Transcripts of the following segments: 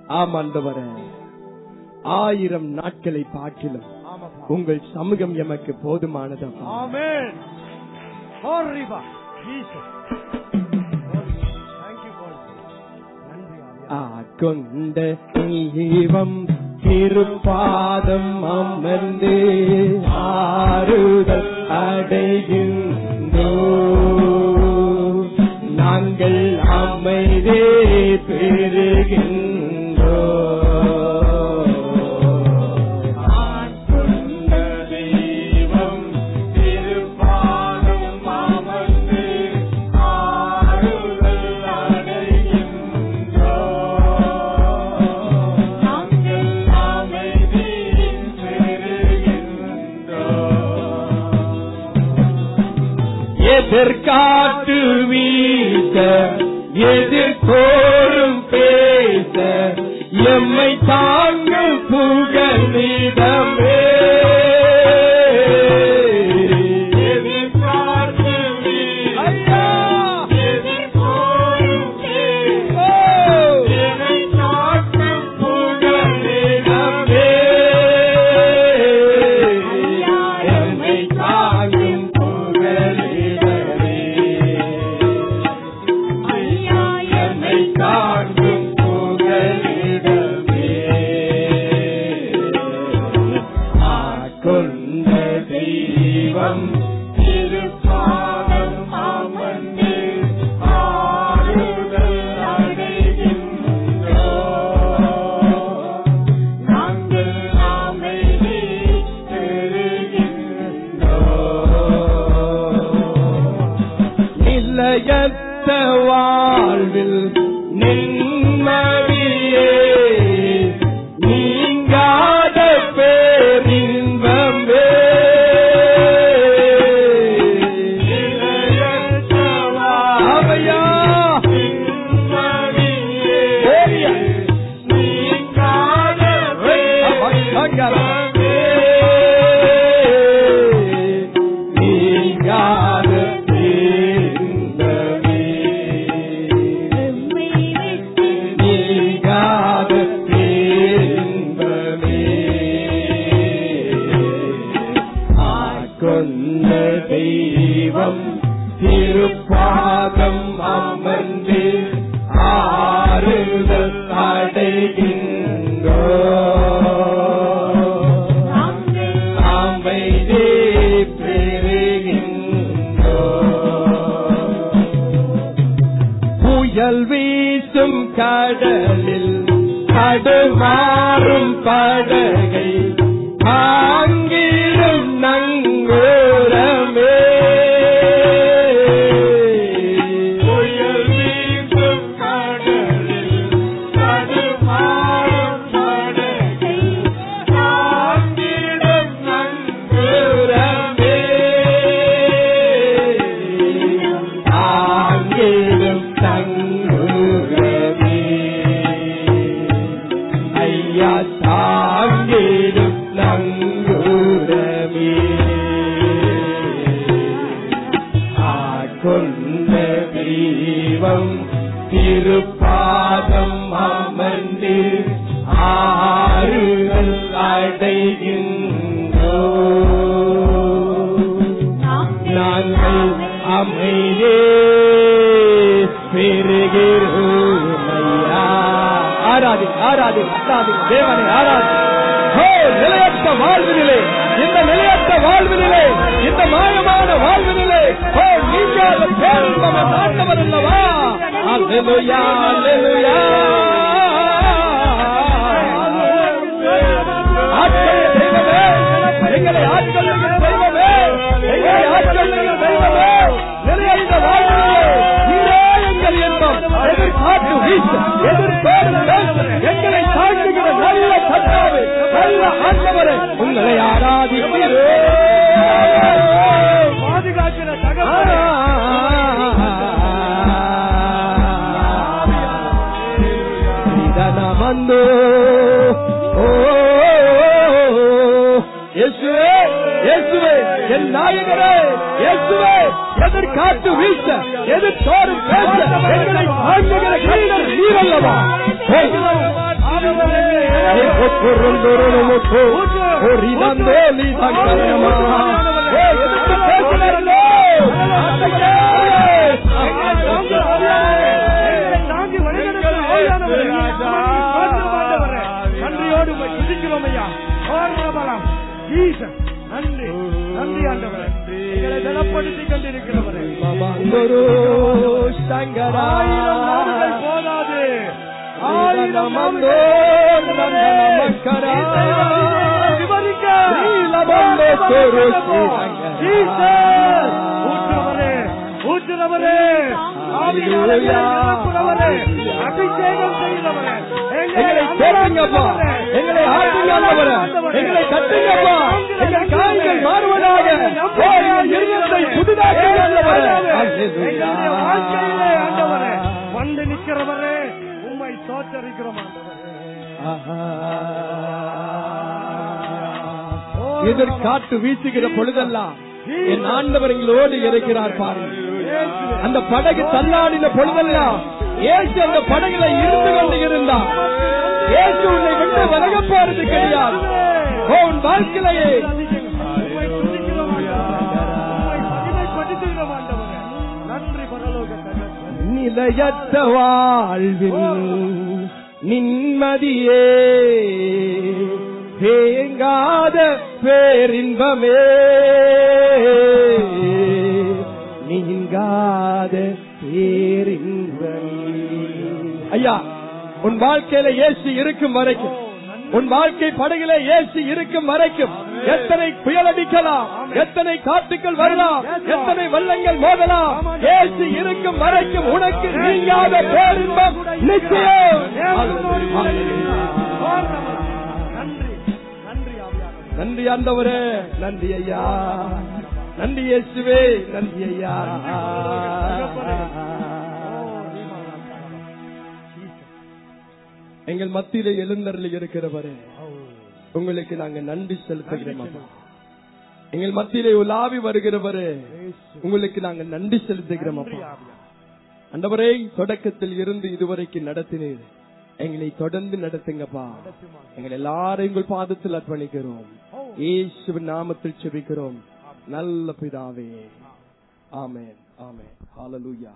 ஆமாண்டவரே ஆயிரம் நாட்களை பாட்டிலும் ஆமாப்பா உங்கள் சமூகம் எமக்கு போதுமானதப்பா ஆமென் ஹோரிபா ஜீசஸ் தேங்க் யூ காட் நன்றி ஆவியா ஆட்கொண்ட தெய்வம் திருப்பாதம் அமர்ந்து ஆறுதல் அடைகின்றோ நாங்கள் அமைதே பெறுகின்றோ ஆட்கொண்ட தெய்வம் திருப்பாதம் அமர்ந்து ஆறுதல் அடைகின்றோ நாங்கள் அமைதி பெறுகின்றோ எதிர்காட்டு வீச எதிர்கோரும் பேச எம்மை தாங்கும் புகழிடமே எதிர்காட்டு வீச எதிர்கோரும் பேச எம்மை தாங்கும் புகழிடமே எம்மை தாங்கும் புகழிடமே என்னை தாங்கும் புகழிடமே ஆட்கொண்ட தெய்வம் திருப்பாதம் அமர்ந்து ஆறுதல் அடைகின்றோ நாங்கள் அமைதி பெறுகின்றோ நிலையற்ற வாழ்வில் நிம்மதியே நீங்காத பேரின்பமே நிலையற்ற வாழ்வையா நிம்மதியே நீங்காத பேரின்பமே நீங்காத பேரின்பமே நீங்காத பேரின்பமே ஆட்கொண்ட தெய்வம் திருப்பாதம் அமர்ந்து ஆறுதல் அடைகின்றோ அமைதி பெறுகின்றோ புயல் வீசும் கடலில் தடுமாறும் படகை தாங்கிடும் நங்கூரமே புயல் வீசும் கடலில் தடுமாறும் படகை தாங்கிடும் நங்கூரமே தாங்கிடும் தங்குரமே ஐயா தாங்கிடும் நங்குரமே ஆட்கொண்ட தெய்வம் திருப்பாதம் அமர்ந்து ஆறுதல் அடைகின்றோ நாங்கள் அமைதியே பெறுகிறோம் ஐயா ஆராதி ஆராதி ஆராதி தேவனை ஆராதி ஓ நிலையற்ற வாழ்வினிலே இந்த நிலையற்ற வாழ்வினிலே இந்த மாயமான வாழ்வினிலே ஓ நீங்காத பேரின்பம் ஆண்டவர் அல்லவா அல்லேலூயா அல்லேலூயா ஆட்கள் தெய்வமே எங்களை ஆட்கள் தெய்வமே எங்களை ஆட்கள் தெய்வமே நிலையற்ற வாழ்வினிலே நீரே எங்கள் இன்பம் எதிர்பார்த்து வீசு எதிர்பார்த்து பேசு எங்களை தாழ்த்துகிற நல்ல கட்டாவே நல்ல ஆண்டவரே உங்களை ஆராதிக்கிறேன் பாதுகாக்கிற தகவல் நிதனமந்தோ ஓ இயேசுவே இயேசுவே என் நாயகரே இயேசுவே எதிர்காத்து வீச எதிர்த்தோறும் பேச எங்களை தாங்குகிற கைகள் நீரல்லவா தாங்கி வழிநடத்தும் ஆவியானவரே, உமக்கு ஸ்தோத்திரம் ஆண்டவரே. நன்றியோடு உம்மை துதிக்கிறோம் ஐயா ஓர்ணபலம். ஜீசஸ் நன்றி நன்றி ஆண்டவரே எங்களை பலப்படுத்தி கொண்டிருக்கிறவரே ஆயிரம் நாடுகள் போதாது ஆயிரம் நாடுகள் விவரிக்க ஜீசஸ் ஊற்றுறவரே ஊற்றுறவரே ஆவியானவரே, நிரப்புறவரே, அபிஷேகம் செய்கிறவரே எங்களை சேர்த்துங்கப்பா எங்களை ஆட்டுங்கப்பா எங்களை கட்டுங்கப்பா எங்கள் காயங்கள் மாறுவதாக ஓ, எங்கள் இருதயத்தை புதிதாக்குங்கப்பா எங்களுடைய வாழ்க்கையிலே ஆண்டவரே வந்து நிற்கிறவரே உம்மை தோற்றரிக்கிறோம் ஆண்டவரே எதிர்காட்டு வீசுகிற பொழுதெல்லாம் என் ஆண்டவர் எங்களோடு இருக்கிறார் பாருங்கள் அந்த படகு தள்ளாடின பொழுதெல்லாம் ஏசு அந்த படகுல இருந்து கொண்டு இருந்தார் ஏசு உன்னை விட்டு விலக போறது கிடையாது ஓ, உன் வாழ்க்கையிலேயே உம்மை துதிக்கிறோம் ஆண்டவரே. உம்மை மகிமைப்படுத்துகிறோம் ஆண்டவரே. நன்றி பரலோக தகப்பனே. நிலையற்ற வாழ்வின் நிம்மதியே தேங்காத பேரின்பமே நீங்காத பேரின்பமே ஐயா உன் வாழ்க்கையில ஏசி இருக்கும் வரைக்கும் உன் வாழ்க்கை படகுல ஏசி இருக்கும் வரைக்கும் எத்தனை புயல் அடிக்கலாம் எத்தனை காட்டுக்கள் வரலாம் எத்தனை வெள்ளங்கள் மோதலாம் ஏசி இருக்கும் வரைக்கும் உனக்கு நீங்காத பேரின்பம் நிச்சயம் தேவனோடு கூட இருக்கிறார். ஓர்ணபலம். நன்றி நன்றி ஆவியானவரே. நன்றி ஆண்டவரே நன்றி ஐயா நன்றி இயேசுவே நன்றி ஐயா எங்கள் மத்தியிலே எழுந்தருளி இருக்கிறவரே உங்களுக்கு நாங்க நன்றி செலுத்துகிறோம் அப்பா. எங்கள் மத்தியிலே உலாவி வருகிறவரே உங்களுக்கு நாங்க நன்றி செலுத்துகிறோம் அப்பா அண்டவரே தொடக்கத்தில் இருந்து இதுவரைக்கும் நடத்தினீர் எங்களை தொடர்ந்து நடத்துங்கப்பா எங்கள் எல்லாரும் உங்கள் பாதத்தில் அர்ப்பணிக்கிறோம் இயேசுவின் நாமத்தில் செபிக்கிறோம் நல்ல பிதாவே ஆமென் ஆமென் ஹalleluya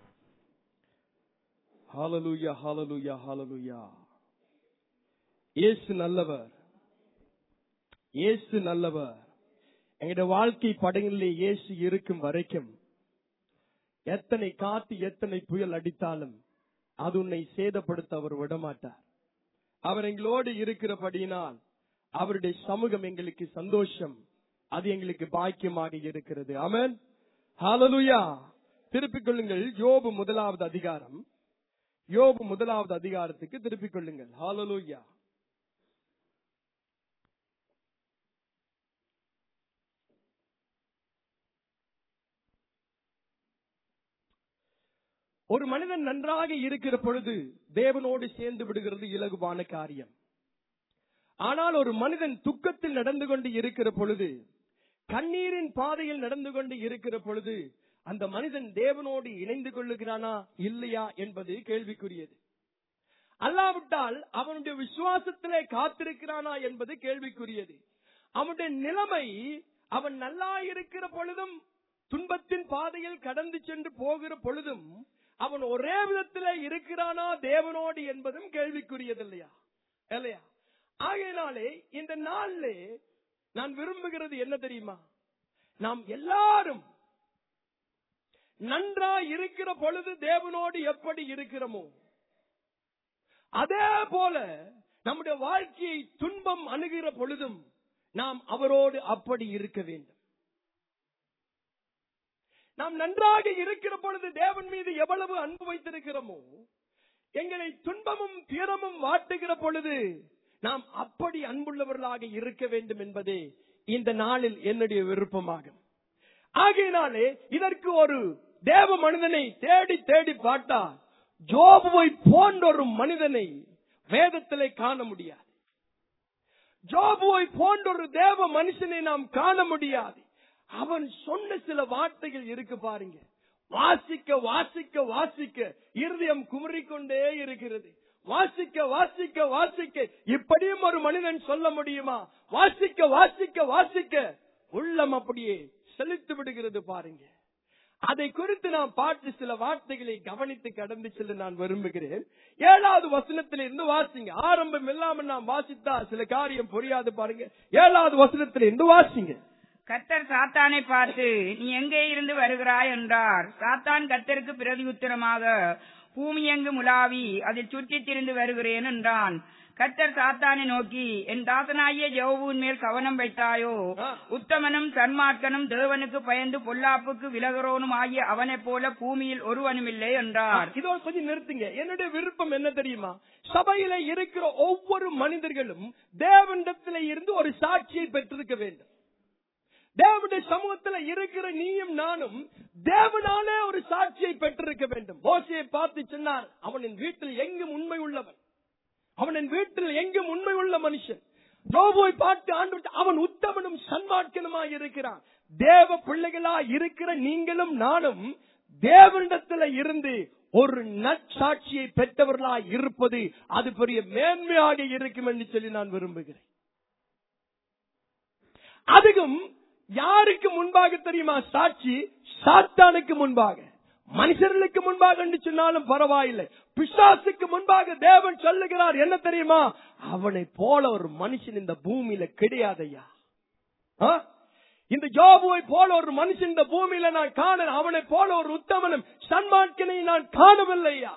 ஹalleluya ஹalleluya ஹalleluya இயேசு நல்லவர் இயேசு நல்லவர் எங்களுடைய வாழ்க்கை படங்களிலே இயேசு இருக்கும் வரைக்கும் எத்தனை காத்து எத்தனை புயல் அடித்தாலும் அது உன்னை சேதப்படுத்த அவர் விடமாட்டார் அவர் எங்களோடு இருக்கிறபடியினால் அவருடைய சமூகம் எங்களுக்கு சந்தோஷம் அது எங்களுக்கு பாக்கியமாக இருக்கிறது ஆமென் ஹalleluya திருப்பிக் கொள்ளுங்கள் யோபு முதலாவது அதிகாரம் யோபு முதலாவது அதிகாரத்துக்கு திருப்பிக் கொள்ளுங்கள் ஹalleluya ஒரு மனிதன் நன்றாக இருக்கிற பொழுது தேவனோடு சேர்ந்து விடுகிறது இலகுவான காரியம் ஆனால் ஒரு மனிதன் துக்கத்தில் நடந்து கொண்டு இருக்கிற பொழுது கண்ணீரின் பாதையில் நடந்து கொண்டு இருக்கிற பொழுது அந்த மனிதன் தேவனோடு இணைந்து கொள்ளுகிறானா இல்லையா என்பது கேள்விக்குரியது அல்லாவிட்டால் அவனுடைய விசுவாசத்திலே காத்திருக்கிறானா என்பது கேள்விக்குரியது அவனுடைய நிலைமை அவன் நல்லா இருக்கிற பொழுதும் துன்பத்தின் பாதையில் கடந்து சென்று போகிற பொழுதும் அவன் ஒரே விதத்திலே இருக்கிறானா தேவனோடு என்பதும் கேள்விக்குரியது இல்லையா இல்லையா ஆகையினாலே இந்த நாளிலே நான் விரும்புகிறது என்ன தெரியுமா நாம் எல்லாரும் நன்றா இருக்கிற பொழுது தேவனோடு எப்படி இருக்கிறோமோ அதே போல நம்முடைய வாழ்க்கையை துன்பம் அணுகிற பொழுதும் நாம் அவரோடு அப்படி இருக்க வேண்டும் நாம் நன்றாக இருக்கிற பொழுது தேவன் மீது எவ்வளவு அன்பு வைத்திருக்கிறோமோ எங்களை துன்பமும் துயரமும் வாட்டுகிற பொழுது நாம் அப்படி அன்புள்ளவர்களாக இருக்க வேண்டும் என்பதே இந்த நாளில் என்னுடைய விருப்பமாகும் ஆகையினாலே இதற்கு ஒரு தேவ மனிதனை தேடி தேடி பார்த்தா ஜோபுவை போன்ற ஒரு மனிதனை வேதத்திலே காண முடியாது ஜோபுவை போன்ற ஒரு தேவ மனுஷனை நாம் காண முடியாது அவன் சொன்ன சில வார்த்தைகள் இருக்கு பாருங்க வாசிக்க வாசிக்க வாசிக்க இருதயம் குமரிக்கொண்டே இருக்கிறது வாசிக்க வாசிக்க வாசிக்க இப்படியும் ஒரு மனிதன் சொல்ல முடியுமா வாசிக்க வாசிக்க வாசிக்க உள்ளம் அப்படியே செலுத்து விடுகிறது பாருங்க அதை குறித்து நான் பாட்டு சில வார்த்தைகளை கவனித்து கடந்து செல்ல நான் விரும்புகிறேன் ஏழாவது வசனத்தில இருந்து வாசிங்க ஆரம்பம் இல்லாம நான் வாசித்தா சில காரியம் புரியாது பாருங்க ஏழாவது வசனத்தில இருந்து வாசிங்க கர்த்தர் சாத்தானை பார்த்து நீ எங்கே இருந்து வருகிறாய் என்றார் சாத்தான் கர்த்தருக்கு பிரதி உத்தரமாக பூமி எங்கு முலாவி அதில் சுற்றித் திரிந்து வருகிறேன் என்றான் கர்த்தர் சாத்தானை நோக்கி என் தாசனாகிய ஜெவபுவின் மேல் கவனம் வைத்தாயோ ஆ. உத்தமனும் சன்மார்க்கனும் தேவனுக்கு பயந்து பொல்லாப்புக்கு விலகிறோனும் ஆகிய அவனைப் போல பூமியில் ஒருவனுமில்லை என்றார் இதோ கொஞ்சம் நிறுத்துங்க என்னுடைய விருப்பம் என்ன தெரியுமா சபையில இருக்கிற ஒவ்வொரு மனிதர்களும் தேவனிடத்தில இருந்து ஒரு சாட்சியை பெற்றிருக்க வேண்டும் தேவனுடைய சமூகத்துல இருக்கிற நீயும் நானும் தேவனாலே ஒரு சாட்சியை பெற்றிருக்க வேண்டும் மோசையை பார்த்து சொன்னார் அவனின் வீட்டில் எங்கும் உண்மை உள்ளவன் அவனின் வீட்டில் எங்கும் உண்மை உள்ள மனுஷன் யோபுவை பார்த்து ஆண்டு அவன் உத்தமனும் சன்மார்க்கனுமாய் இருக்கிறான் தேவ பிள்ளைகளா இருக்கிற நீங்களும் நானும் தேவனிடத்துல இருந்து ஒரு நற்சாட்சியை பெற்றவர்களாய் இருப்பது அது பெரிய மேன்மையாக இருக்கும் என்று சொல்லி நான் விரும்புகிறேன் அதுவும் யாருக்கு முன்பாக தெரியுமா சாட்சி சாத்தானுக்கு முன்பாக மனுஷர்களுக்கு முன்பாக என்று சொன்னாலும் பரவாயில்லை பிசாசுக்கு முன்பாக தேவன் சொல்லுகிறார் என்ன தெரியுமா அவனை போல ஒரு மனுஷன் இந்த பூமியில கிடையாதையா ஆ? இந்த ஜோபுவை போல ஒரு மனுஷன் இந்த பூமியில நான் காண அவனை போல ஒரு உத்தமனும் சன்மார்க்கனை நான் காணவில்லையா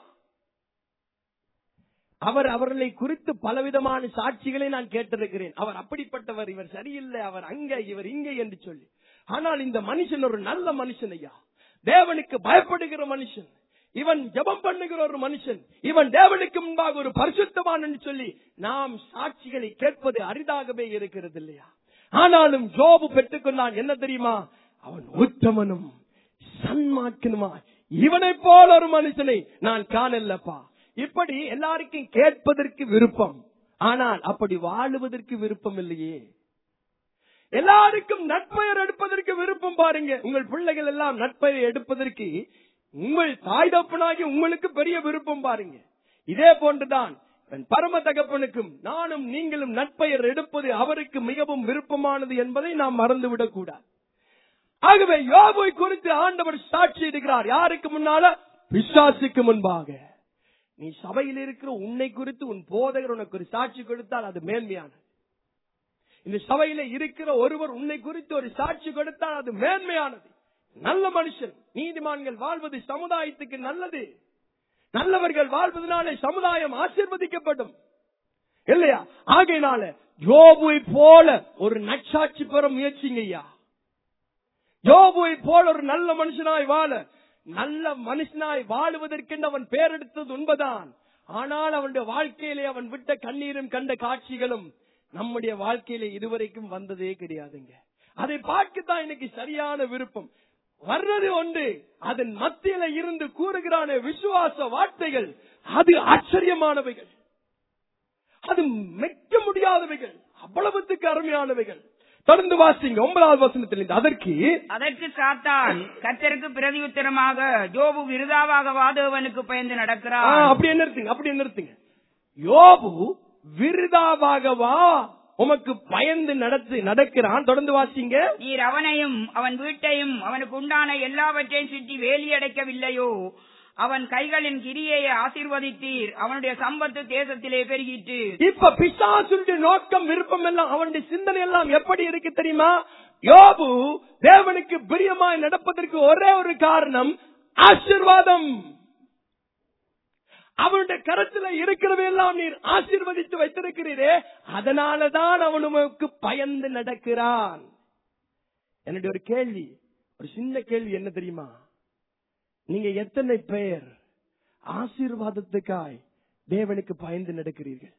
அவர் அவர்களை குறித்து பலவிதமான சாட்சிகளை நான் கேட்டிருக்கிறேன் அவர் அப்படிப்பட்டவர் இவர் சரியில்லை அவர் அங்க இவர் இங்க என்று சொல்லி ஆனால் இந்த மனுஷன் ஒரு நல்ல மனுஷன் ஐயா தேவனுக்கு பயப்படுகிற மனுஷன் இவன் ஜெபம் பண்ணுகிற ஒரு மனுஷன் இவன் தேவனுக்கு முன்பாக ஒரு பரிசுத்தவான் என்று சொல்லி நாம் சாட்சிகளை கேட்பது அரிதாகவே இருக்கிறது இல்லையா ஆனாலும் ஜோபு பெற்றுக்கொண்டான் என்ன தெரியுமா அவன் உத்தமனும் சன்மார்க்கனுமா இவனைப் போல ஒரு மனுஷனை நான் காணலப்பா இப்படி எல்லாருக்கும் கேட்பதற்கு விருப்பம் ஆனால் அப்படி வாழுவதற்கு விருப்பம் இல்லையே எல்லாருக்கும் நட்பெயர் எடுப்பதற்கு விருப்பம் பாருங்க உங்கள் பிள்ளைகள் எல்லாம் நட்பெயர் எடுப்பதற்கு உங்கள் தாய் தப்பனாகி உங்களுக்கு பெரிய விருப்பம் பாருங்க இதே போன்றுதான் என் பரம தகப்பனுக்கும் நானும் நீங்களும் நட்பெயர் எடுப்பது அவருக்கு மிகவும் விருப்பமானது என்பதை நாம் மறந்துவிடக் கூடாது ஆகவே யோபை குறித்து ஆண்டவர் சாட்சி இருக்கிறார் யாருக்கு முன்னால விசுவாசிக்கு முன்பாக நீ சபையில் இருக்கிற உன்னை குறித்து உன் போதகர் உனக்கு ஒரு சாட்சி கொடுத்தால் அது மேன்மையானது இந்த சபையில இருக்கிற ஒருவர் உன்னை குறித்து ஒரு சாட்சி கொடுத்தால் அது மேன்மையானது நல்ல மனுஷன் நீதிமான்கள் வாழ்வது சமுதாயத்துக்கு நல்லது நல்லவர்கள் வாழ்வதனாலே சமுதாயம் ஆசீர்வதிக்கப்படும் இல்லையா ஆகையினால யோபுவை போல ஒரு நற்சாட்சி பெற முயற்சிங்கய்யா யோபுவை போல ஒரு நல்ல மனுஷனாய் வாழ நல்ல மனுஷனாய் வாழுவதற்கென்று அவன் பேரெடுத்தது உண்மைதான் ஆனால் அவனுடைய வாழ்க்கையிலே அவன் விட்ட கண்ணீரும் கண்ட காட்சிகளும் நம்முடைய வாழ்க்கையிலே இதுவரைக்கும் வந்ததே கிடையாதுங்க அதை பார்க்கத்தான் எனக்கு சரியான விருப்பம் வர்றது ஒன்று அதன் மத்தியில இருந்து கூறுகிறான விசுவாச வார்த்தைகள் அது ஆச்சரியமானவைகள் அது மெக்க முடியாதவைகள் அவ்வளவுத்துக்கு அருமையானவைகள் தொடர்ந்து வாசிங்க ஒன்பதாவது வசனத்திலிருந்து அதற்கு அதற்கு சாத்தான் கர்த்தருக்கு பிரதி உத்தரமாக ஜோபு விருதாவாக வாதவனுக்கு பயந்து ஆ, நடக்கிறான் அப்படியே நிறுத்துங்க அப்படியே நிறுத்துங்க யோபு விருதாவாகவா உமக்கு பயந்து நடத்து நடக்கிறான் தொடர்ந்து வாசிங்க நீர் அவனையும் அவன் வீட்டையும் அவனுக்கு உண்டான எல்லாவற்றையும் சுற்றி வேலியடைக்கவில்லையோ அவன் கைகளின் கிரியை ஆசீர்வதித்தீர் அவனுடைய சம்பத்து தேசத்திலே பெருகிட்டு இப்ப பிசாசுடைய நோக்கம் விருப்பம் எல்லாம் அவனுடைய சிந்தனை எல்லாம் எப்படி இருக்கு தெரியுமா யோபு தேவனுக்கு பிரியமாய் நடப்பதற்கு ஒரே ஒரு காரணம் ஆசீர்வாதம் அவனுடைய கரத்துல இருக்கிறவையெல்லாம் நீர் ஆசீர்வதித்து வைத்திருக்கிறீரே அதனாலதான் அவன் உமக்கு பயந்து நடக்கிறான் என்னுடைய ஒரு கேள்வி ஒரு சின்ன கேள்வி என்ன தெரியுமா நீங்க எத்தனை பேர் ஆசீர்வாதத்துக்காய் தேவனுக்கு பயந்து நடக்கிறீர்கள்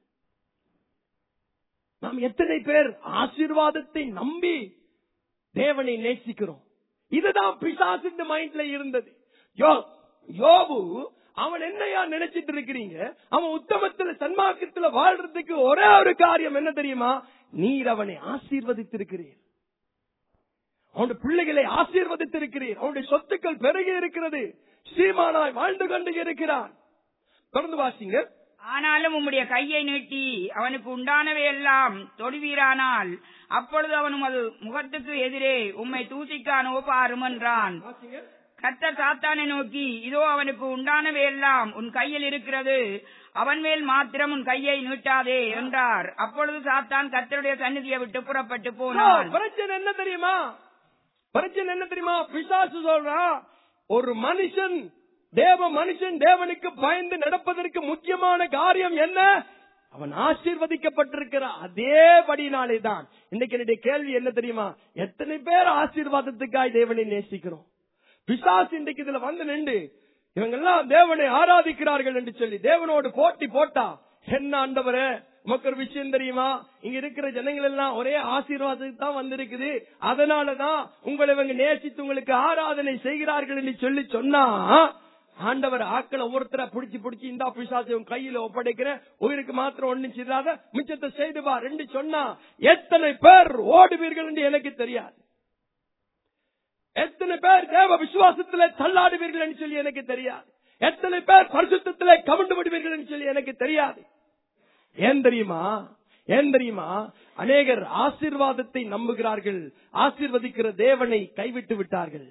நாம் எத்தனை பேர் ஆசீர்வாதத்தை நம்பி தேவனை நேசிக்கிறோம் இதுதான் பிசாசின் மைண்ட்ல இருந்தது யோ யோபு அவன் என்னையா நினைச்சிட்டு இருக்கிறீங்க அவன் உத்தமத்துல சன்மார்க்கத்துல வாழ்றதுக்கு ஒரே ஒரு காரியம் என்ன தெரியுமா நீர் அவனை ஆசீர்வதித்திருக்கிறீர் அவனுடைய பிள்ளைகளை ஆசீர்வதித்திருக்கிறீர் அவனுடைய சொத்துக்கள் பெருகி இருக்கிறது சீமானாய் வாழ்ந்து கொண்டு இருக்கிறான் தொடர்ந்து வாசிங்க ஆனாலும் உம்முடைய கையை நீட்டி அவனுக்கு உண்டானவை எல்லாம் தொடுவீரானால் அப்பொழுது அவன் உமது முகத்துக்கு எதிரே உம்மை தூசிக்கானோ பாரும் என்றான் கர்த்தர் சாத்தானை நோக்கி இதோ அவனுக்கு உண்டானவை எல்லாம் உன் கையில் இருக்கிறது அவன் மேல் மாத்திரம் உன் கையை நீட்டாதே என்றார் அப்பொழுது சாத்தான் கர்த்தருடைய சந்நிதியை விட்டு புறப்பட்டு போனான் பிரச்சனை என்ன தெரியுமா பிரச்சனை என்ன தெரியுமா பிசாசு சொல்றான் ஒரு மனுஷன் தேவ மனுஷன் தேவனுக்கு பயந்து நடப்பதற்கு முக்கியமான காரியம் என்ன அவன் ஆசீர்வதிக்கப்பட்டிருக்கிற அதே படினாலே தான் இன்னைக்கு என்னுடைய கேள்வி என்ன தெரியுமா எத்தனை பேர் ஆசீர்வாதத்துக்காய் தேவனை நேசிக்கிறோம் பிசாசு இன்றைக்கு இதுல வந்து நின்று இவங்க எல்லாம் தேவனை ஆராதிக்கிறார்கள் என்று சொல்லி தேவனோடு போட்டி போட்டா என்ன ஆண்டவரே உமக்கு ஒரு விஷயம் தெரியுமா இங்க இருக்கிற ஜனங்கள் எல்லாம் ஒரே ஆசீர்வாதத்துக்கு தான் வந்திருக்குது அதனாலதான் உங்களை இவங்க நேசித்து உங்களுக்கு ஆராதனை செய்கிறார்கள் என்று சொல்லி சொன்னா ஆண்டவர் ஆக்களை ஒவ்வொருத்தர புடிச்சு புடிச்சு இந்த பிசாசு உன் கையில ஒப்படைக்கிற உயிருக்கு மாத்திரம் ஒண்ணு செய்யாத மிச்சத்தை செய்து வா ரெண்டு சொன்னா எத்தனை பேர் ஓடுவீர்கள் என்று எனக்கு தெரியாது எத்தனை பேர் தேவ விசுவாசத்திலே தள்ளாடுவீர்கள் என்று சொல்லி எனக்கு தெரியாது எத்தனை பேர் பரிசுத்திலே கவிண்டு விடுவீர்கள் என்று சொல்லி எனக்கு தெரியாது ஏன் தெரியுமா ஏன் தெரியுமா அநேகர் ஆசீர்வாதத்தை நம்புகிறார்கள் ஆசீர்வதிக்கிற தேவனை கைவிட்டு விட்டார்கள்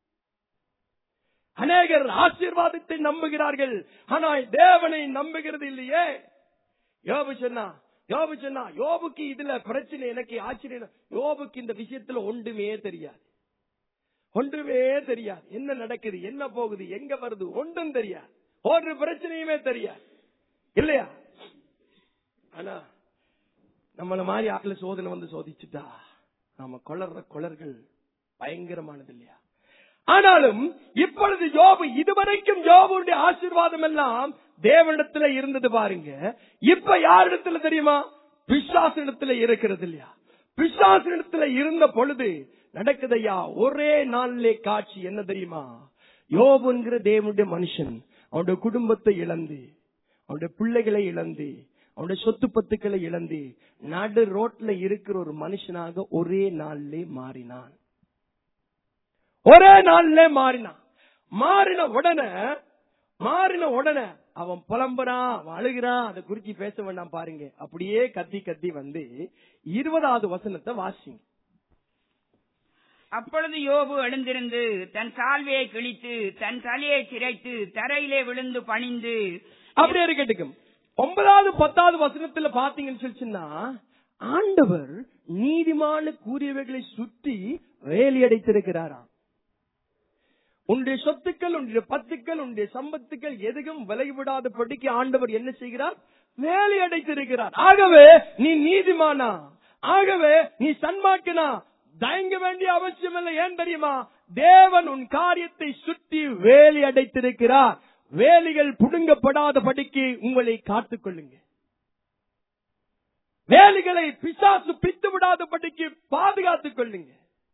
அநேகர் ஆசீர்வாதத்தை நம்புகிறார்கள் ஆனால் தேவனை நம்புகிறது இல்லையே யோபு சொன்னா யோபு சொன்னா யோபுக்கு இதுல பிரச்சனை எனக்கு ஆச்சரியம் யோபுக்கு இந்த விஷயத்துல ஒன்றுமே தெரியாது ஒன்றுமே தெரியாது என்ன நடக்குது என்ன போகுது எங்க வருது ஒன்றும் தெரியாது ஒரு பிரச்சனையுமே தெரியாது இல்லையா ஆனா நம்மள மாதிரி ஆட்கள சோதனை வந்து சோதிச்சுட்டா நாம கொளர்ற கொளர்கள் பயங்கரமானது இல்லையா ஆனாலும் இப்பொழுது யோபு இதுவரைக்கும் யோபுடைய ஆசீர்வாதம் எல்லாம் தேவனிடத்துல இருந்தது பாருங்க இப்ப யாரிடத்துல தெரியுமா பிசாசிடத்துல இருக்கிறது இல்லையா பிசாசிடத்துல இருந்த பொழுது நடக்குதையா ஒரே நாளிலே காட்சி என்ன தெரியுமா யோபுங்கிற தேவனுடைய மனுஷன் அவனுடைய குடும்பத்தை இழந்து அவனுடைய பிள்ளைகளை இழந்து அவனுடைய சொத்து பத்துக்களை இழந்து நடு ரோட்ல இருக்கிற ஒரு மனுஷனாக ஒரே நாளிலே மாறினான் ஒரே நாள்ல மாறினான் மாறின உடனே மாறின உடனே அவன் புலம்புறான் அவன் அழுகிறான் அதை குறிச்சு பேச வேண்டாம் பாருங்க அப்படியே கத்தி கத்தி வந்து இருபதாவது வசனத்தை வாசிங்க அப்பொழுது யோபு எழுந்திருந்து தன் சால்வையை கிழித்து தன் தலையை சிரைத்து தரையிலே விழுந்து பணிந்து அப்படியே இருக்கட்டும் ஒன்பதாவது பத்தாவது வசனத்துல பாத்தீங்கன்னு சொல்லிச்சுன்னா ஆண்டவர் நீதிமான கூறியவைகளை சுற்றி வேலையடைத்திருக்கிறாராம் உன்னுடைய சொத்துக்கள் உன்னுடைய பத்துக்கள் உன்னுடைய சம்பத்துக்கள் எதுவும் விலகிவிடாதபடிக்கு ஆண்டவர் என்ன செய்கிறார் வேலை அடைத்திருக்கிறார் ஆகவே நீ நீதிமானா ஆகவே நீ சன்மாக்கினா தயங்க வேண்டிய அவசியம் இல்லை ஏன் தெரியுமா தேவன் உன் காரியத்தை சுற்றி வேலி அடைத்திருக்கிறார் வேலிகள் புடுங்கப்படாதபடிக்கு உங்களை காத்துக் கொள்ளுங்க வேலிகளை பிசாசு பித்து விடாதபடிக்கு பாதுகாத்துக் கொள்ளுங்க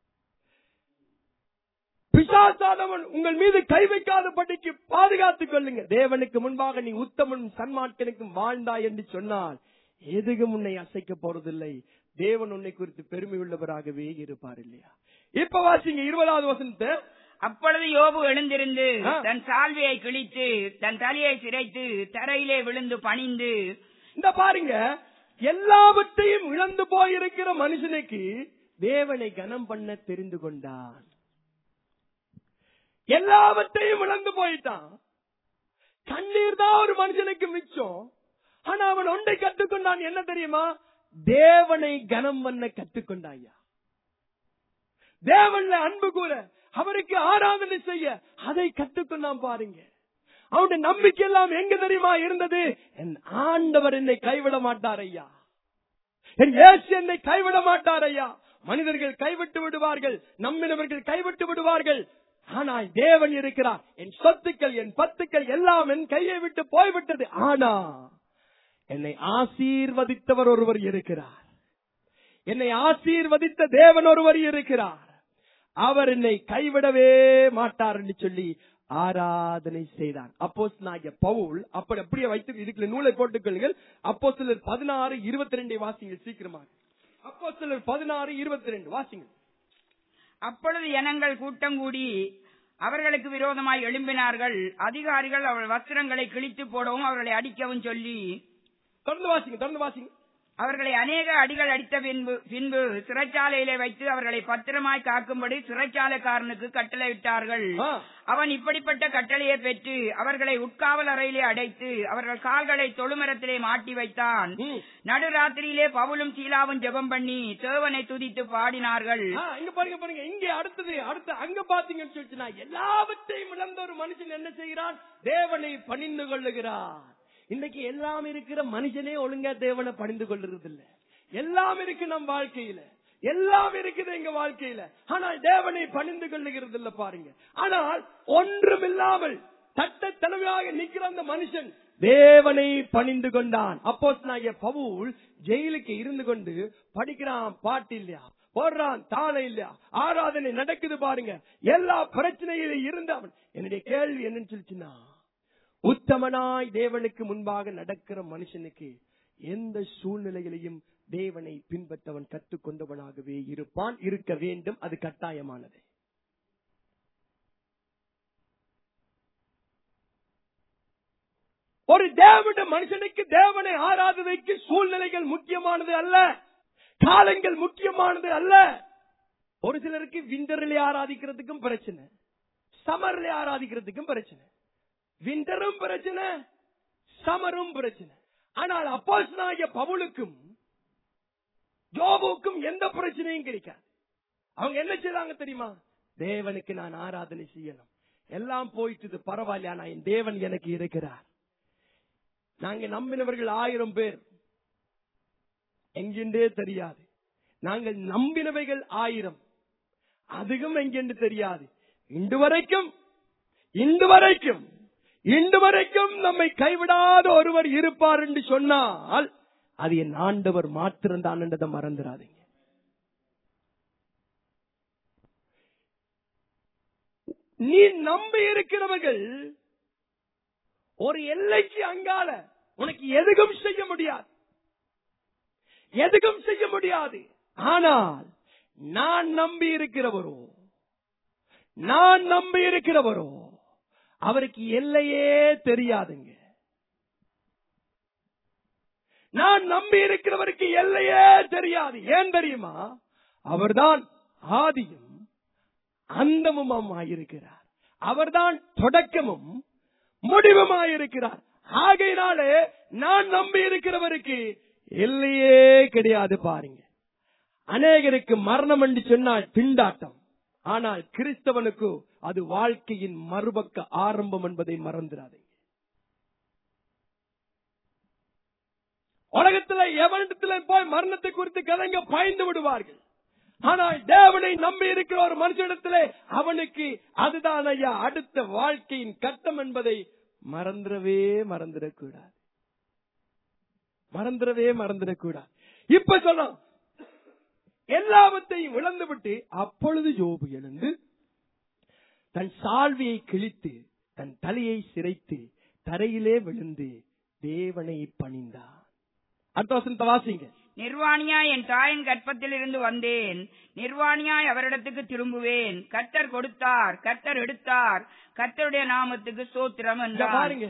பிசாசானவன் உங்கள் மீது கை வைக்காதபடிக்கு பாதுகாத்துக் கொள்ளுங்க தேவனுக்கு முன்பாக நீ உத்தமனும் சன்மார்க்கனுக்கும் வாழ்ந்தாய் என்று சொன்னால் எதுவும் உன்னை அசைக்க போறதில்லை தேவன் உன்னை குறித்து பெருமை உள்ளவராகவே இருப்பார் இல்லையா இப்ப வாசிங்க இருபதாவது வசனத்தை அப்பொழுது யோபு எழுந்திருந்து ஆ. தன் சால்வையை கிழித்து தன் தலையை சிரைத்து தரையிலே விழுந்து பணிந்து இந்த பாருங்க எல்லாவற்றையும் இழந்து போயிருக்கிற மனுஷனுக்கு தேவனை கனம் பண்ண தெரிந்து கொண்டான் எல்லாவற்றையும் இழந்து போயிட்டான் கண்ணீர் தான் ஒரு மனுஷனுக்கு மிச்சம் ஆனா அவன் ஒன்றை கற்றுக்கொண்டான் என்ன தெரியுமா தேவனை கனம் பண்ண கற்றுக்கொண்டாயா தேவன்ல அன்பு கூற அவருக்கு ஆராதனை செய்ய அதை கற்றுக்கொண்டான் பாருங்க அவனுடைய நம்பிக்கை எல்லாம் எங்க தெரியுமா இருந்தது என் ஆண்டவர் என்னை கைவிட மாட்டார் ஐயா என் இயேசு என்னை கைவிட மாட்டார் ஐயா மனிதர்கள் கைவிட்டு விடுவார்கள் நம்பினவர்கள் கைவிட்டு விடுவார்கள் ஆனால் தேவன் இருக்கிறார் என் சொத்துக்கள் என் பத்துக்கள் எல்லாம் என் கையை விட்டு போய்விட்டது ஆனா என்னை ஆசீர்வதித்தவர் ஒருவர் இருக்கிறார் என்னை ஆசீர்வதித்த தேவன் ஒருவர் இருக்கிறார் அவர் என்னை கைவிடவே மாட்டார் என்று சொல்லி ஆராதனை செய்தார் அப்போ பவுல் அப்படி அப்படியே வைத்து இதுக்குள்ள நூலை போட்டுக் கொள்ளுங்கள் அப்போ சிலர் பதினாறு இருபத்தி ரெண்டை வாசிங்கள் சீக்கிரமாக அப்போ சிலர் பதினாறு இருபத்தி ரெண்டு வாசிங்கள் அப்பொழுது ஜனங்கள் கூட்டம் கூடி அவர்களுக்கு விரோதமாய் எழும்பினார்கள் அதிகாரிகள் அவர்கள் வஸ்திரங்களை கிழித்து போடவும் அவர்களை அடிக்கவும் சொல்லி தொடர்ந்து வாசிங்க தொடர்ந்து வாசிங்க அவர்களை அநேக அடிகள் அடித்த பின்பு பின்பு சிறைச்சாலையிலே வைத்து அவர்களை பத்திரமாய் காக்கும்படி சிறைச்சாலைக்காரனுக்கு கட்டளையிட்டார்கள் ஆ. அவன் இப்படிப்பட்ட கட்டளையை பெற்று அவர்களை உட்காவல் அறையிலே அடைத்து அவர்கள் கால்களை தொழுமரத்திலே மாட்டி வைத்தான் ம். நடுராத்திரியிலே பவுலும் சீலாவும் ஜெபம் பண்ணி தேவனை துதித்து பாடினார்கள் ஆ, இங்க பாருங்க பாருங்க இங்க அடுத்தது அடுத்து அங்க பாத்தீங்கன்னு சொல்லிச்சுன்னா எல்லாவற்றையும் இழந்த ஒரு மனுஷன் என்ன செய்கிறான் தேவனை பணிந்து கொள்ளுகிறான் இன்னைக்கு எல்லாம் இருக்கிற மனுஷனே ஒழுங்கா தேவனை பணிந்து கொள்ளுறது இல்ல எல்லாம் இருக்கு நம் வாழ்க்கையில எல்லாம் இருக்குது எங்க வாழ்க்கையில ஆனால் தேவனை பணிந்து கொள்ளுகிறது இல்ல பாருங்க ஆனால் ஒன்றுமில்லாமல் தட்ட தலைமையாக நிக்கிற அந்த மனுஷன் தேவனை பணிந்து கொண்டான் அப்போஸ் பவுல் ஜெயிலுக்கு இருந்து கொண்டு படிக்கிறான் பாட்டு இல்லையா போடுறான் தாளம் இல்லையா ஆராதனை நடக்குது பாருங்க எல்லா பிரச்சனையில இருந்தவன் என்னுடைய கேள்வி என்னன்னு சொல்லிச்சுன்னா உத்தமனாய் தேவனுக்கு முன்பாக நடக்கிற மனுஷனுக்கு எந்த சூழ்நிலையிலையும் தேவனை பின்பற்றவன் கற்றுக்கொண்டவனாகவே இருப்பான் இருக்க வேண்டும் அது கட்டாயமானது ஒரு தேவட மனுஷனுக்கு தேவனை ஆராதனைக்கு சூழ்நிலைகள் முக்கியமானது அல்ல காலங்கள் முக்கியமானது அல்ல ஒரு சிலருக்கு விண்டரிலே ஆராதிக்கிறதுக்கும் பிரச்சனை சமர்ல ஆராதிக்கிறதுக்கும் பிரச்சனை விண்டரும் பிரச்சனை சமரும் பிரச்சனை ஆனால் அப்போஸ்தலனாகிய பவுலுக்கும் ஜோபுக்கும் எந்த பிரச்சனையும் கிடைக்காது அவங்க என்ன செய்றாங்க தெரியுமா தேவனுக்கு நான் ஆராதனை செய்யணும் எல்லாம் போயிட்டு பரவாயில்ல ஆனா என் தேவன் எனக்கு இருக்கிறார் நாங்க நம்பினவர்கள் ஆயிரம் பேர் எங்கென்றே தெரியாது நாங்கள் நம்பினவைகள் ஆயிரம் அதுவும் எங்கென்று தெரியாது இன்று வரைக்கும் இன்று வரைக்கும் இன்று வரைக்கும் நம்மை கைவிடாத ஒருவர் இருப்பார் என்று சொன்னால் அது என் ஆண்டவர் மாத்திரம்தான் என்றதை மறந்துடாதீங்க நீ நம்பி இருக்கிறவர்கள் ஒரு எல்லைக்கு அங்கால உனக்கு எதுவும் செய்ய முடியாது எதுவும் செய்ய முடியாது ஆனால் நான் நம்பி இருக்கிறவரோ நான் நம்பி இருக்கிறவரோ அவருக்கு எல்லையே தெரியாதுங்க நான் நம்பி இருக்கிறவருக்கு எல்லையே தெரியாது ஏன் தெரியுமா அவர்தான் ஆதியும் அந்தமுமாயிருக்கிறார் அவர்தான் தொடக்கமும் முடிவுமாயிருக்கிறார் ஆகையினாலே நான் நம்பி இருக்கிறவருக்கு எல்லையே கிடையாது பாருங்க அநேகருக்கு மரணம் என்று சொன்னால் திண்டாட்டம் ஆனால் கிறிஸ்தவனுக்கு அது வாழ்க்கையின் மறுபக்க ஆரம்பம் என்பதை மறந்துடாதீங்க உலகத்துல எவனிடத்துல போய் மரணத்தை குறித்து கதைங்க பயந்து விடுவார்கள் ஆனால் தேவனை நம்பி இருக்கிற ஒரு மனுஷனிடத்திலே அவனுக்கு அதுதான் ஐயா அடுத்த வாழ்க்கையின் கட்டம் என்பதை மறந்துடவே மறந்துடக்கூடாது மறந்துடவே மறந்துடக்கூடாது இப்ப சொன்னோம் எல்லாவற்றையும் இழந்து விட்டு அப்பொழுது யோபு எழுந்து தன் சால்வியை கிழித்து தன் தலையை சிரைத்து தரையிலே விழுந்து தேவனை பணிந்தான் அடுத்த வசனத்தை வாசிங்க நிர்வாணியாய் என் தாயின் கற்பத்திலிருந்து வந்தேன் நிர்வாணியாய் அவரிடத்துக்கு திரும்புவேன் கர்த்தர் கொடுத்தார் கர்த்தர் எடுத்தார் கர்த்தருடைய நாமத்துக்கு சோத்திரம் இங்க என்றார் பாருங்க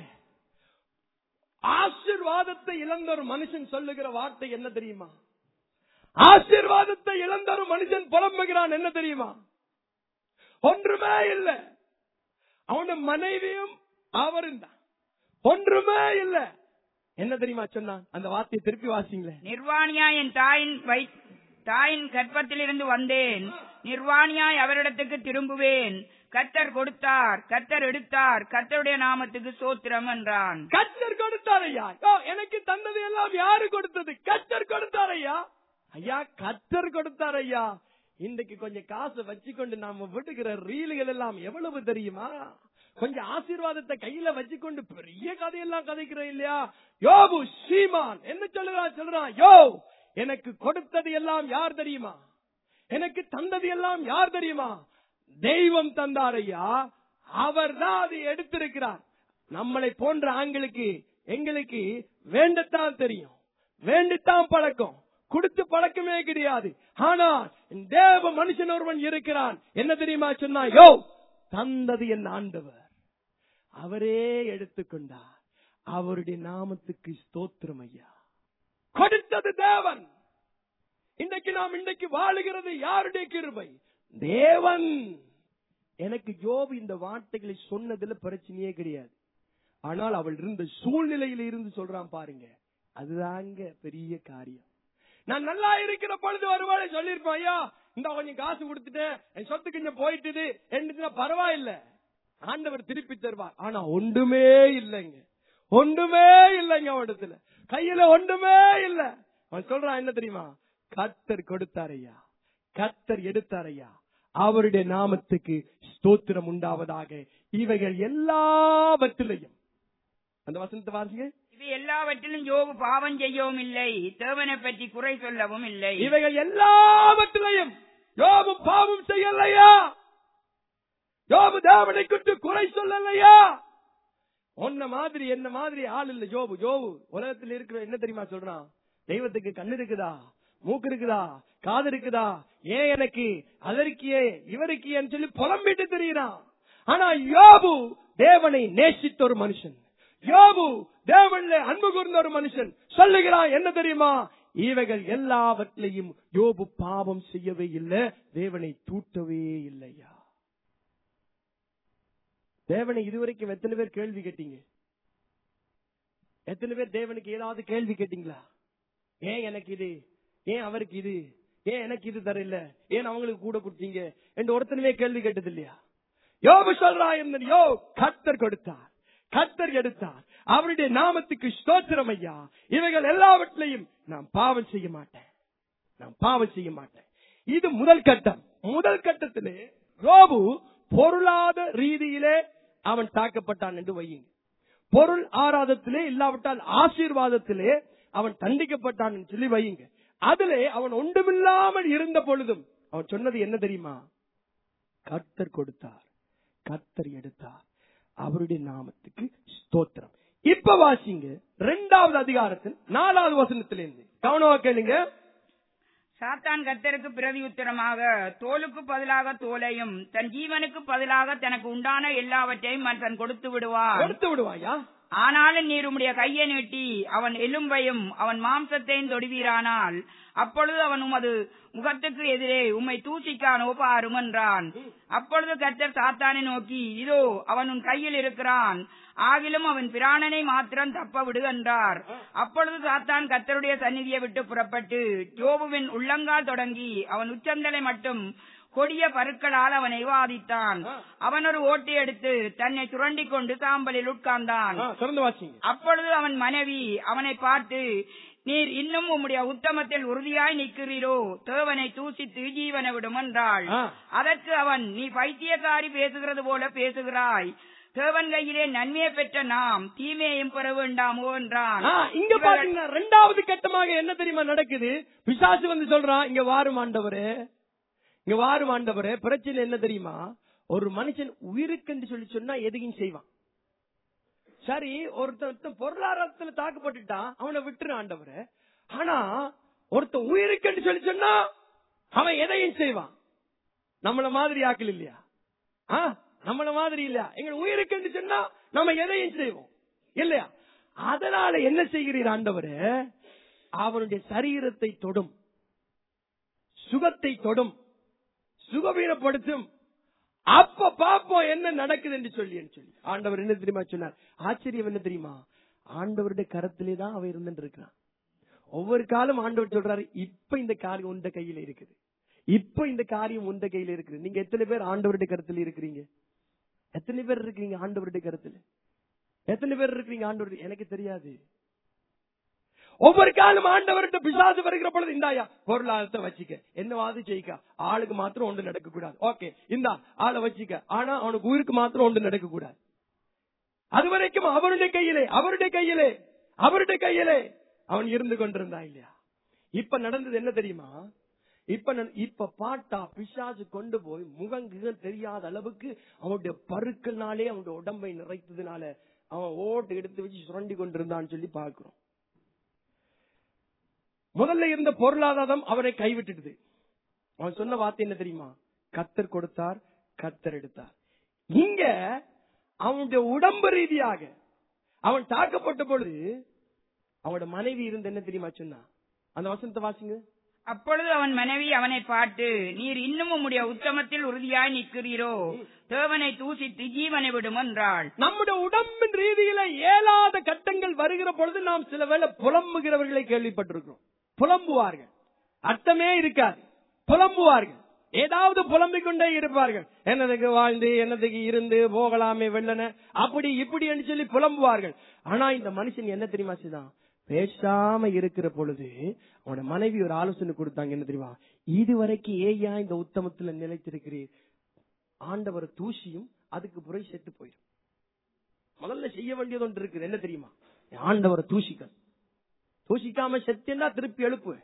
ஆசிர்வாதத்தை இழந்த ஒரு மனுஷன் சொல்லுகிற வார்த்தை என்ன தெரியுமா ஆசீர்வாதத்தை இழந்த ஒரு மனுஷன் புலம்புகிறான் என்ன தெரியுமா ஒன்றுமே இல்ல அவன மனைவியும் அவரும் தான் ஒன்றுமே இல்ல என்ன தெரியுமா சொன்னான் அந்த வார்த்தையை திருப்பி வாசிங்களேன் நிர்வாணியாய் என் தாயின் வை தாயின் கற்பத்திலிருந்து வந்தேன் நிர்வாணியாய் அவரிடத்துக்கு திரும்புவேன் கர்த்தர் கொடுத்தார் கர்த்தர் எடுத்தார் கர்த்தருடைய நாமத்துக்கு சோத்திரம் என்றான் கத்தர் கொடுத்தார் ஐயா யோ, எனக்கு தந்தது எல்லாம் யாரு கொடுத்தது கத்தர் கொடுத்தார் ஐயா ஐயா கத்தர் கொடுத்தார் ஐயா இன்றைக்கு கொஞ்சம் காசு வச்சுக்கொண்டு நாம விட்டுக்கிற ரீல்கள் எல்லாம் எவ்வளவு தெரியுமா கொஞ்சம் ஆசீர்வாதத்தை கையில வச்சுக்கொண்டு பெரிய கதையெல்லாம் கதைக்கிறோம் இல்லையா யோபு சீமான் என்ன சொல்லுறான் சொல்றான் யோ எனக்கு கொடுத்தது எல்லாம் யார் தெரியுமா எனக்கு தந்தது எல்லாம் யார் தெரியுமா தெய்வம் தந்தார் ஐயா அவர் தான் அதை எடுத்திருக்கிறார் நம்மளை போன்ற ஆண்களுக்கு எங்களுக்கு வேண்டத்தான் தெரியும் வேண்டித்தான் பழக்கம் கொடுத்து பழக்கமே கிடையாது ஆனால் தேவ மனுஷன் ஒருவன் இருக்கிறான் என்ன தெரியுமா சொன்னா யோ தந்தது என் ஆண்டவர் அவரே எடுத்துக்கொண்டார் அவருடைய நாமத்துக்கு ஸ்தோத்திரம் ஐயா கொடுத்தது தேவன் இன்றைக்கு நாம் இன்றைக்கு வாழுகிறது யாருடைய கிருபை தேவன் எனக்கு யோபு இந்த வார்த்தைகளை சொன்னதுல பிரச்சனையே கிடையாது ஆனால் அவள் இருந்த சூழ்நிலையில இருந்து சொல்றான் பாருங்க அதுதாங்க பெரிய காரியம் நான் நல்லா இருக்கிற பொழுது ஒருவேளை சொல்லிருப்பேன் ஐயா இந்த கொஞ்சம் காசு கொடுத்துட்டேன் என் சொத்து கொஞ்சம் போயிட்டுது என்ன பரவாயில்ல ஆண்டவர் திருப்பி தருவார் ஆனா ஒன்றுமே இல்லைங்க ஒன்றுமே இல்லைங்க அவனிடத்துல கையில ஒன்றுமே இல்ல அவன் சொல்றான் என்ன தெரியுமா கத்தர் கொடுத்தார் ஐயா கத்தர் எடுத்தார் ஐயா அவருடைய நாமத்துக்கு ஸ்தோத்திரம் உண்டாவதாக இவைகள் எல்லாவற்றிலையும் அந்த வசனத்தை வாசிங்க இது எல்லாவற்றிலும் யோபு பாவம் செய்யவும் இல்லை தேவனை பற்றி குறை சொல்லவும் இல்லை இவைகள் எல்லாவற்றிலையும் யோபு பாவம் செய்யலையா யோபு தேவனை குட்டு குறை சொல்லலையா உன்ன மாதிரி என்ன மாதிரி ஆள் இல்ல ஜோபு ஜோபு உலகத்தில் இருக்கிற என்ன தெரியுமா சொல்றான் தெய்வத்துக்கு கண்ணு இருக்குதா மூக்கு இருக்குதா காது இருக்குதா ஏன் எனக்கு அதற்கியே இவருக்கியன்னு சொல்லி புலம்பிட்டு தெரியுறான் ஆனா யோபு தேவனை நேசித்த ஒரு மனுஷன் யோபு தேவன்ல அன்பு கூர்ந்த ஒரு மனுஷன் சொல்லுகிறான் என்ன தெரியுமா இவைகள் எல்லாவற்றிலையும் யோபு பாவம் செய்யவே இல்லை தேவனை தூட்டவே இல்லையா தேவனை இதுவரைக்கும் எத்தனை பேர் கேள்வி கேட்டீங்க எத்தனை பேர் தேவனுக்கு ஏதாவது கேள்வி கேட்டீங்களா ஏன் எனக்கு இது ஏன் அவருக்கு இது ஏன் எனக்கு இது தரல ஏன் அவங்களுக்கு கூட கொடுத்தீங்க என்று ஒருத்தனுமே கேள்வி கேட்டது இல்லையா யோபு சொல்றா இருந்தன் யோ கத்தர் கொடுத்தார் கத்தர் எடுத்தார் அவருடைய நாமத்துக்கு ஸ்தோத்திரம் ஐயா இவைகள் எல்லாவற்றிலையும் நான் பாவம் செய்ய மாட்டேன் நான் பாவம் செய்ய மாட்டேன் இது முதல் கட்டம் முதல் கட்டத்திலே யோபு பொருளாத ரீதியிலே அவன் தாக்கப்பட்டான் என்று வையுங்க பொருள் ஆராதத்திலே இல்லாவிட்டால் ஆசீர்வாதத்திலே அவன் தண்டிக்கப்பட்டான் என்று சொல்லி வையுங்க அதிலே அவன் ஒன்றுமில்லாமல் இருந்த பொழுதும் அவன் சொன்னது என்ன தெரியுமா கர்த்தர் கொடுத்தார் கர்த்தர் எடுத்தார் அவருடைய நாமத்துக்கு ஸ்தோத்திரம் இப்ப வாசிங்க இரண்டாவது அதிகாரத்தில் நாலாவது வசனத்திலிருந்து கவனமா கேளுங்க சாத்தான் கத்தருக்கு பிரதி உத்தரமாக தோலுக்கு பதிலாக தோலையும் தன் ஜீவனுக்கு பதிலாக தனக்கு உண்டான எல்லாவற்றையும் தன் கொடுத்து விடுவான் எடுத்து விடுவாயா ஆனாலும் நீர் உம்முடைய கையை நீட்டி அவன் எலும்பையும் அவன் மாம்சத்தையும் தொடுவீரானால் அப்பொழுது அவன் உமது முகத்துக்கு எதிரே உம்மை தூசிக்கானோ பாரும் என்றான் அப்பொழுது கர்த்தர் சாத்தானை நோக்கி இதோ அவன் உன் கையில் இருக்கிறான் ஆகிலும் அவன் பிராணனை மாத்திரம் தப்ப விடு என்றார் அப்பொழுது சாத்தான் கர்த்தருடைய சந்நிதியை விட்டு புறப்பட்டு யோபுவின் உள்ளங்கால் தொடங்கி அவன் உச்சந்தலை மட்டும் கொடிய பருக்களால் அவனை வாதித்தான் அவன் ஒரு ஓட்டை எடுத்து தன்னை சுரண்டிக் கொண்டு சாம்பலில் உட்கார்ந்தான் ஆ, திறந்து வாசிங்க அப்பொழுது அவன் மனைவி அவனை பார்த்து நீர் இன்னும் உம்முடைய உத்தமத்தில் உறுதியாய் நிற்கிறீரோ தேவனை தூசித்து ஜீவனை விடும் என்றாள் ஆ. அதற்கு அவன் நீ பைத்தியக்காரி பேசுகிறது போல பேசுகிறாய் தேவன் கையிலே நன்மையை பெற்ற நாம் தீமையையும் பெற வேண்டாமோ என்றான் ஆ, இங்க இவர்கள் பாத்தீங்கன்னா ரெண்டாவது கட்டமாக என்ன தெரியுமா நடக்குது பிசாசு வந்து சொல்றான் இங்க வாரும் ஆண்டவரே இங்க வாரும் ஆண்டவரே பிரச்சனை என்ன தெரியுமா ஒரு மனுஷன் உயிருக்குன்னு சொல்லி சொன்னா எதையும் செய்வான் சரி ஒருத்தன் ஒருத்தன் பொருளாதாரத்துல தாக்கப்பட்டுட்டான் அவனை விட்டுரு ஆண்டவரே ஆனா ஒருத்தன் உயிருக்குன்னு சொல்லி சொன்னா அவன் எதையும் செய்வான் நம்மள மாதிரி ஆக்கள் இல்லையா ஆ, நம்மள மாதிரி இல்லையா எங்க உயிருக்குன்னு சொன்னா நம்ம எதையும் செய்வோம் இல்லையா அதனால என்ன செய்கிறீர் ஆண்டவரே அவனுடைய சரீரத்தை தொடும் சுகத்தை தொடும் சுகவீனப்படுத்தும் அப்ப பாப்போம் என்ன நடக்குது என்று சொல்லி என்று சொல்லி ஆண்டவர் என்ன தெரியுமா சொன்னார் ஆச்சரியம் என்ன தெரியுமா ஆண்டவருடைய கரத்திலே தான் அவன் இருந்துட்டு இருக்கிறான் ஒவ்வொரு காலம் ஆண்டவர் சொல்றாரு இப்ப இந்த காரியம் உண்ட கையில இருக்குது இப்ப இந்த காரியம் உண்ட கையில இருக்குது நீங்க எத்தனை பேர் ஆண்டவருடைய கருத்துல இருக்கிறீங்க எத்தனை பேர் இருக்கீங்க ஆண்டவருடைய கருத்துல எத்தனை பேர் இருக்கீங்க ஆண்டவர் எனக்கு தெரியாது ஒவ்வொரு காலம் ஆண்டவர்கிட்ட பிசாசு வருகிற பொழுது இந்தாயா பொருளாதாரத்தை வச்சுக்க என்னவாது செய்க ஆளுக்கு மாத்திரம் ஒன்று நடக்க கூடாது ஓகே இந்தா ஆளை வச்சுக்க ஆனா அவனுக்கு உயிருக்கு மாத்திரம் ஒன்று நடக்க கூடாது அது வரைக்கும் அவருடைய கையிலே அவருடைய கையிலே அவருடைய கையிலே அவன் இருந்து கொண்டிருந்தான் இல்லையா இப்ப நடந்தது என்ன தெரியுமா இப்ப நட- இப்ப பாட்டா பிசாசு கொண்டு போய் முகங்குகம் தெரியாத அளவுக்கு அவனுடைய பருக்கள்னாலே அவனுடைய உடம்பை நிறைத்ததுனால அவன் ஓட்டு எடுத்து வச்சு சுரண்டி கொண்டிருந்தான்னு சொல்லி பார்க்கிறோம் முதல்ல இருந்த பொருளாதாரம் அவரை கைவிட்டுடுது அவன் சொன்ன வார்த்தை என்ன தெரியுமா கத்தர் கொடுத்தார் கத்தர் எடுத்தார் இங்க அவனுடைய உடம்பு ரீதியாக அவன் தாக்கப்பட்ட பொழுது அவனோட மனைவி இருந்து என்ன தெரியுமா சொன்னா அந்த வசனத்தை வாசிங்க அப்பொழுது அவன் மனைவி அவனை பார்த்து நீர் இன்னும் உம்முடைய உத்தமத்தில் உறுதியாய் நிற்கிறீரோ தேவனை தூசித்து ஜீவனை விடும் என்றாள் நம்முடைய உடம்பின் ரீதியில இயலாத கட்டங்கள் வருகிற பொழுது நாம் சில வேளை புலம்புகிறவர்களை கேள்விப்பட்டிருக்கிறோம் புலம்புவார்கள் அர்த்தமே இருக்காது புலம்புவார்கள் ஏதாவது புலம்பிக் கொண்டே இருப்பார்கள் என்னதுக்கு வாழ்ந்து என்னதுக்கு இருந்து போகலாமே வெள்ளன அப்படி இப்படி என்று சொல்லி புலம்புவார்கள் ஆனா இந்த மனுஷன் என்ன தெரியுமா செய்தான் பேசாம இருக்கிற பொழுது அவனோட மனைவி ஒரு ஆலோசனை கொடுத்தாங்க என்ன தெரியுமா இதுவரைக்கும் ஏயா இந்த உத்தமத்துல நிலைத்திருக்கிறீர் ஆண்டவர் தூசியும் அதுக்கு பிறகு செத்து போயிடும் முதல்ல செய்ய வேண்டியது ஒன்று இருக்குது என்ன தெரியுமா ஆண்டவரை தூசிக்க தூசிக்காம செத்தேன்னா திருப்பி எழுப்பு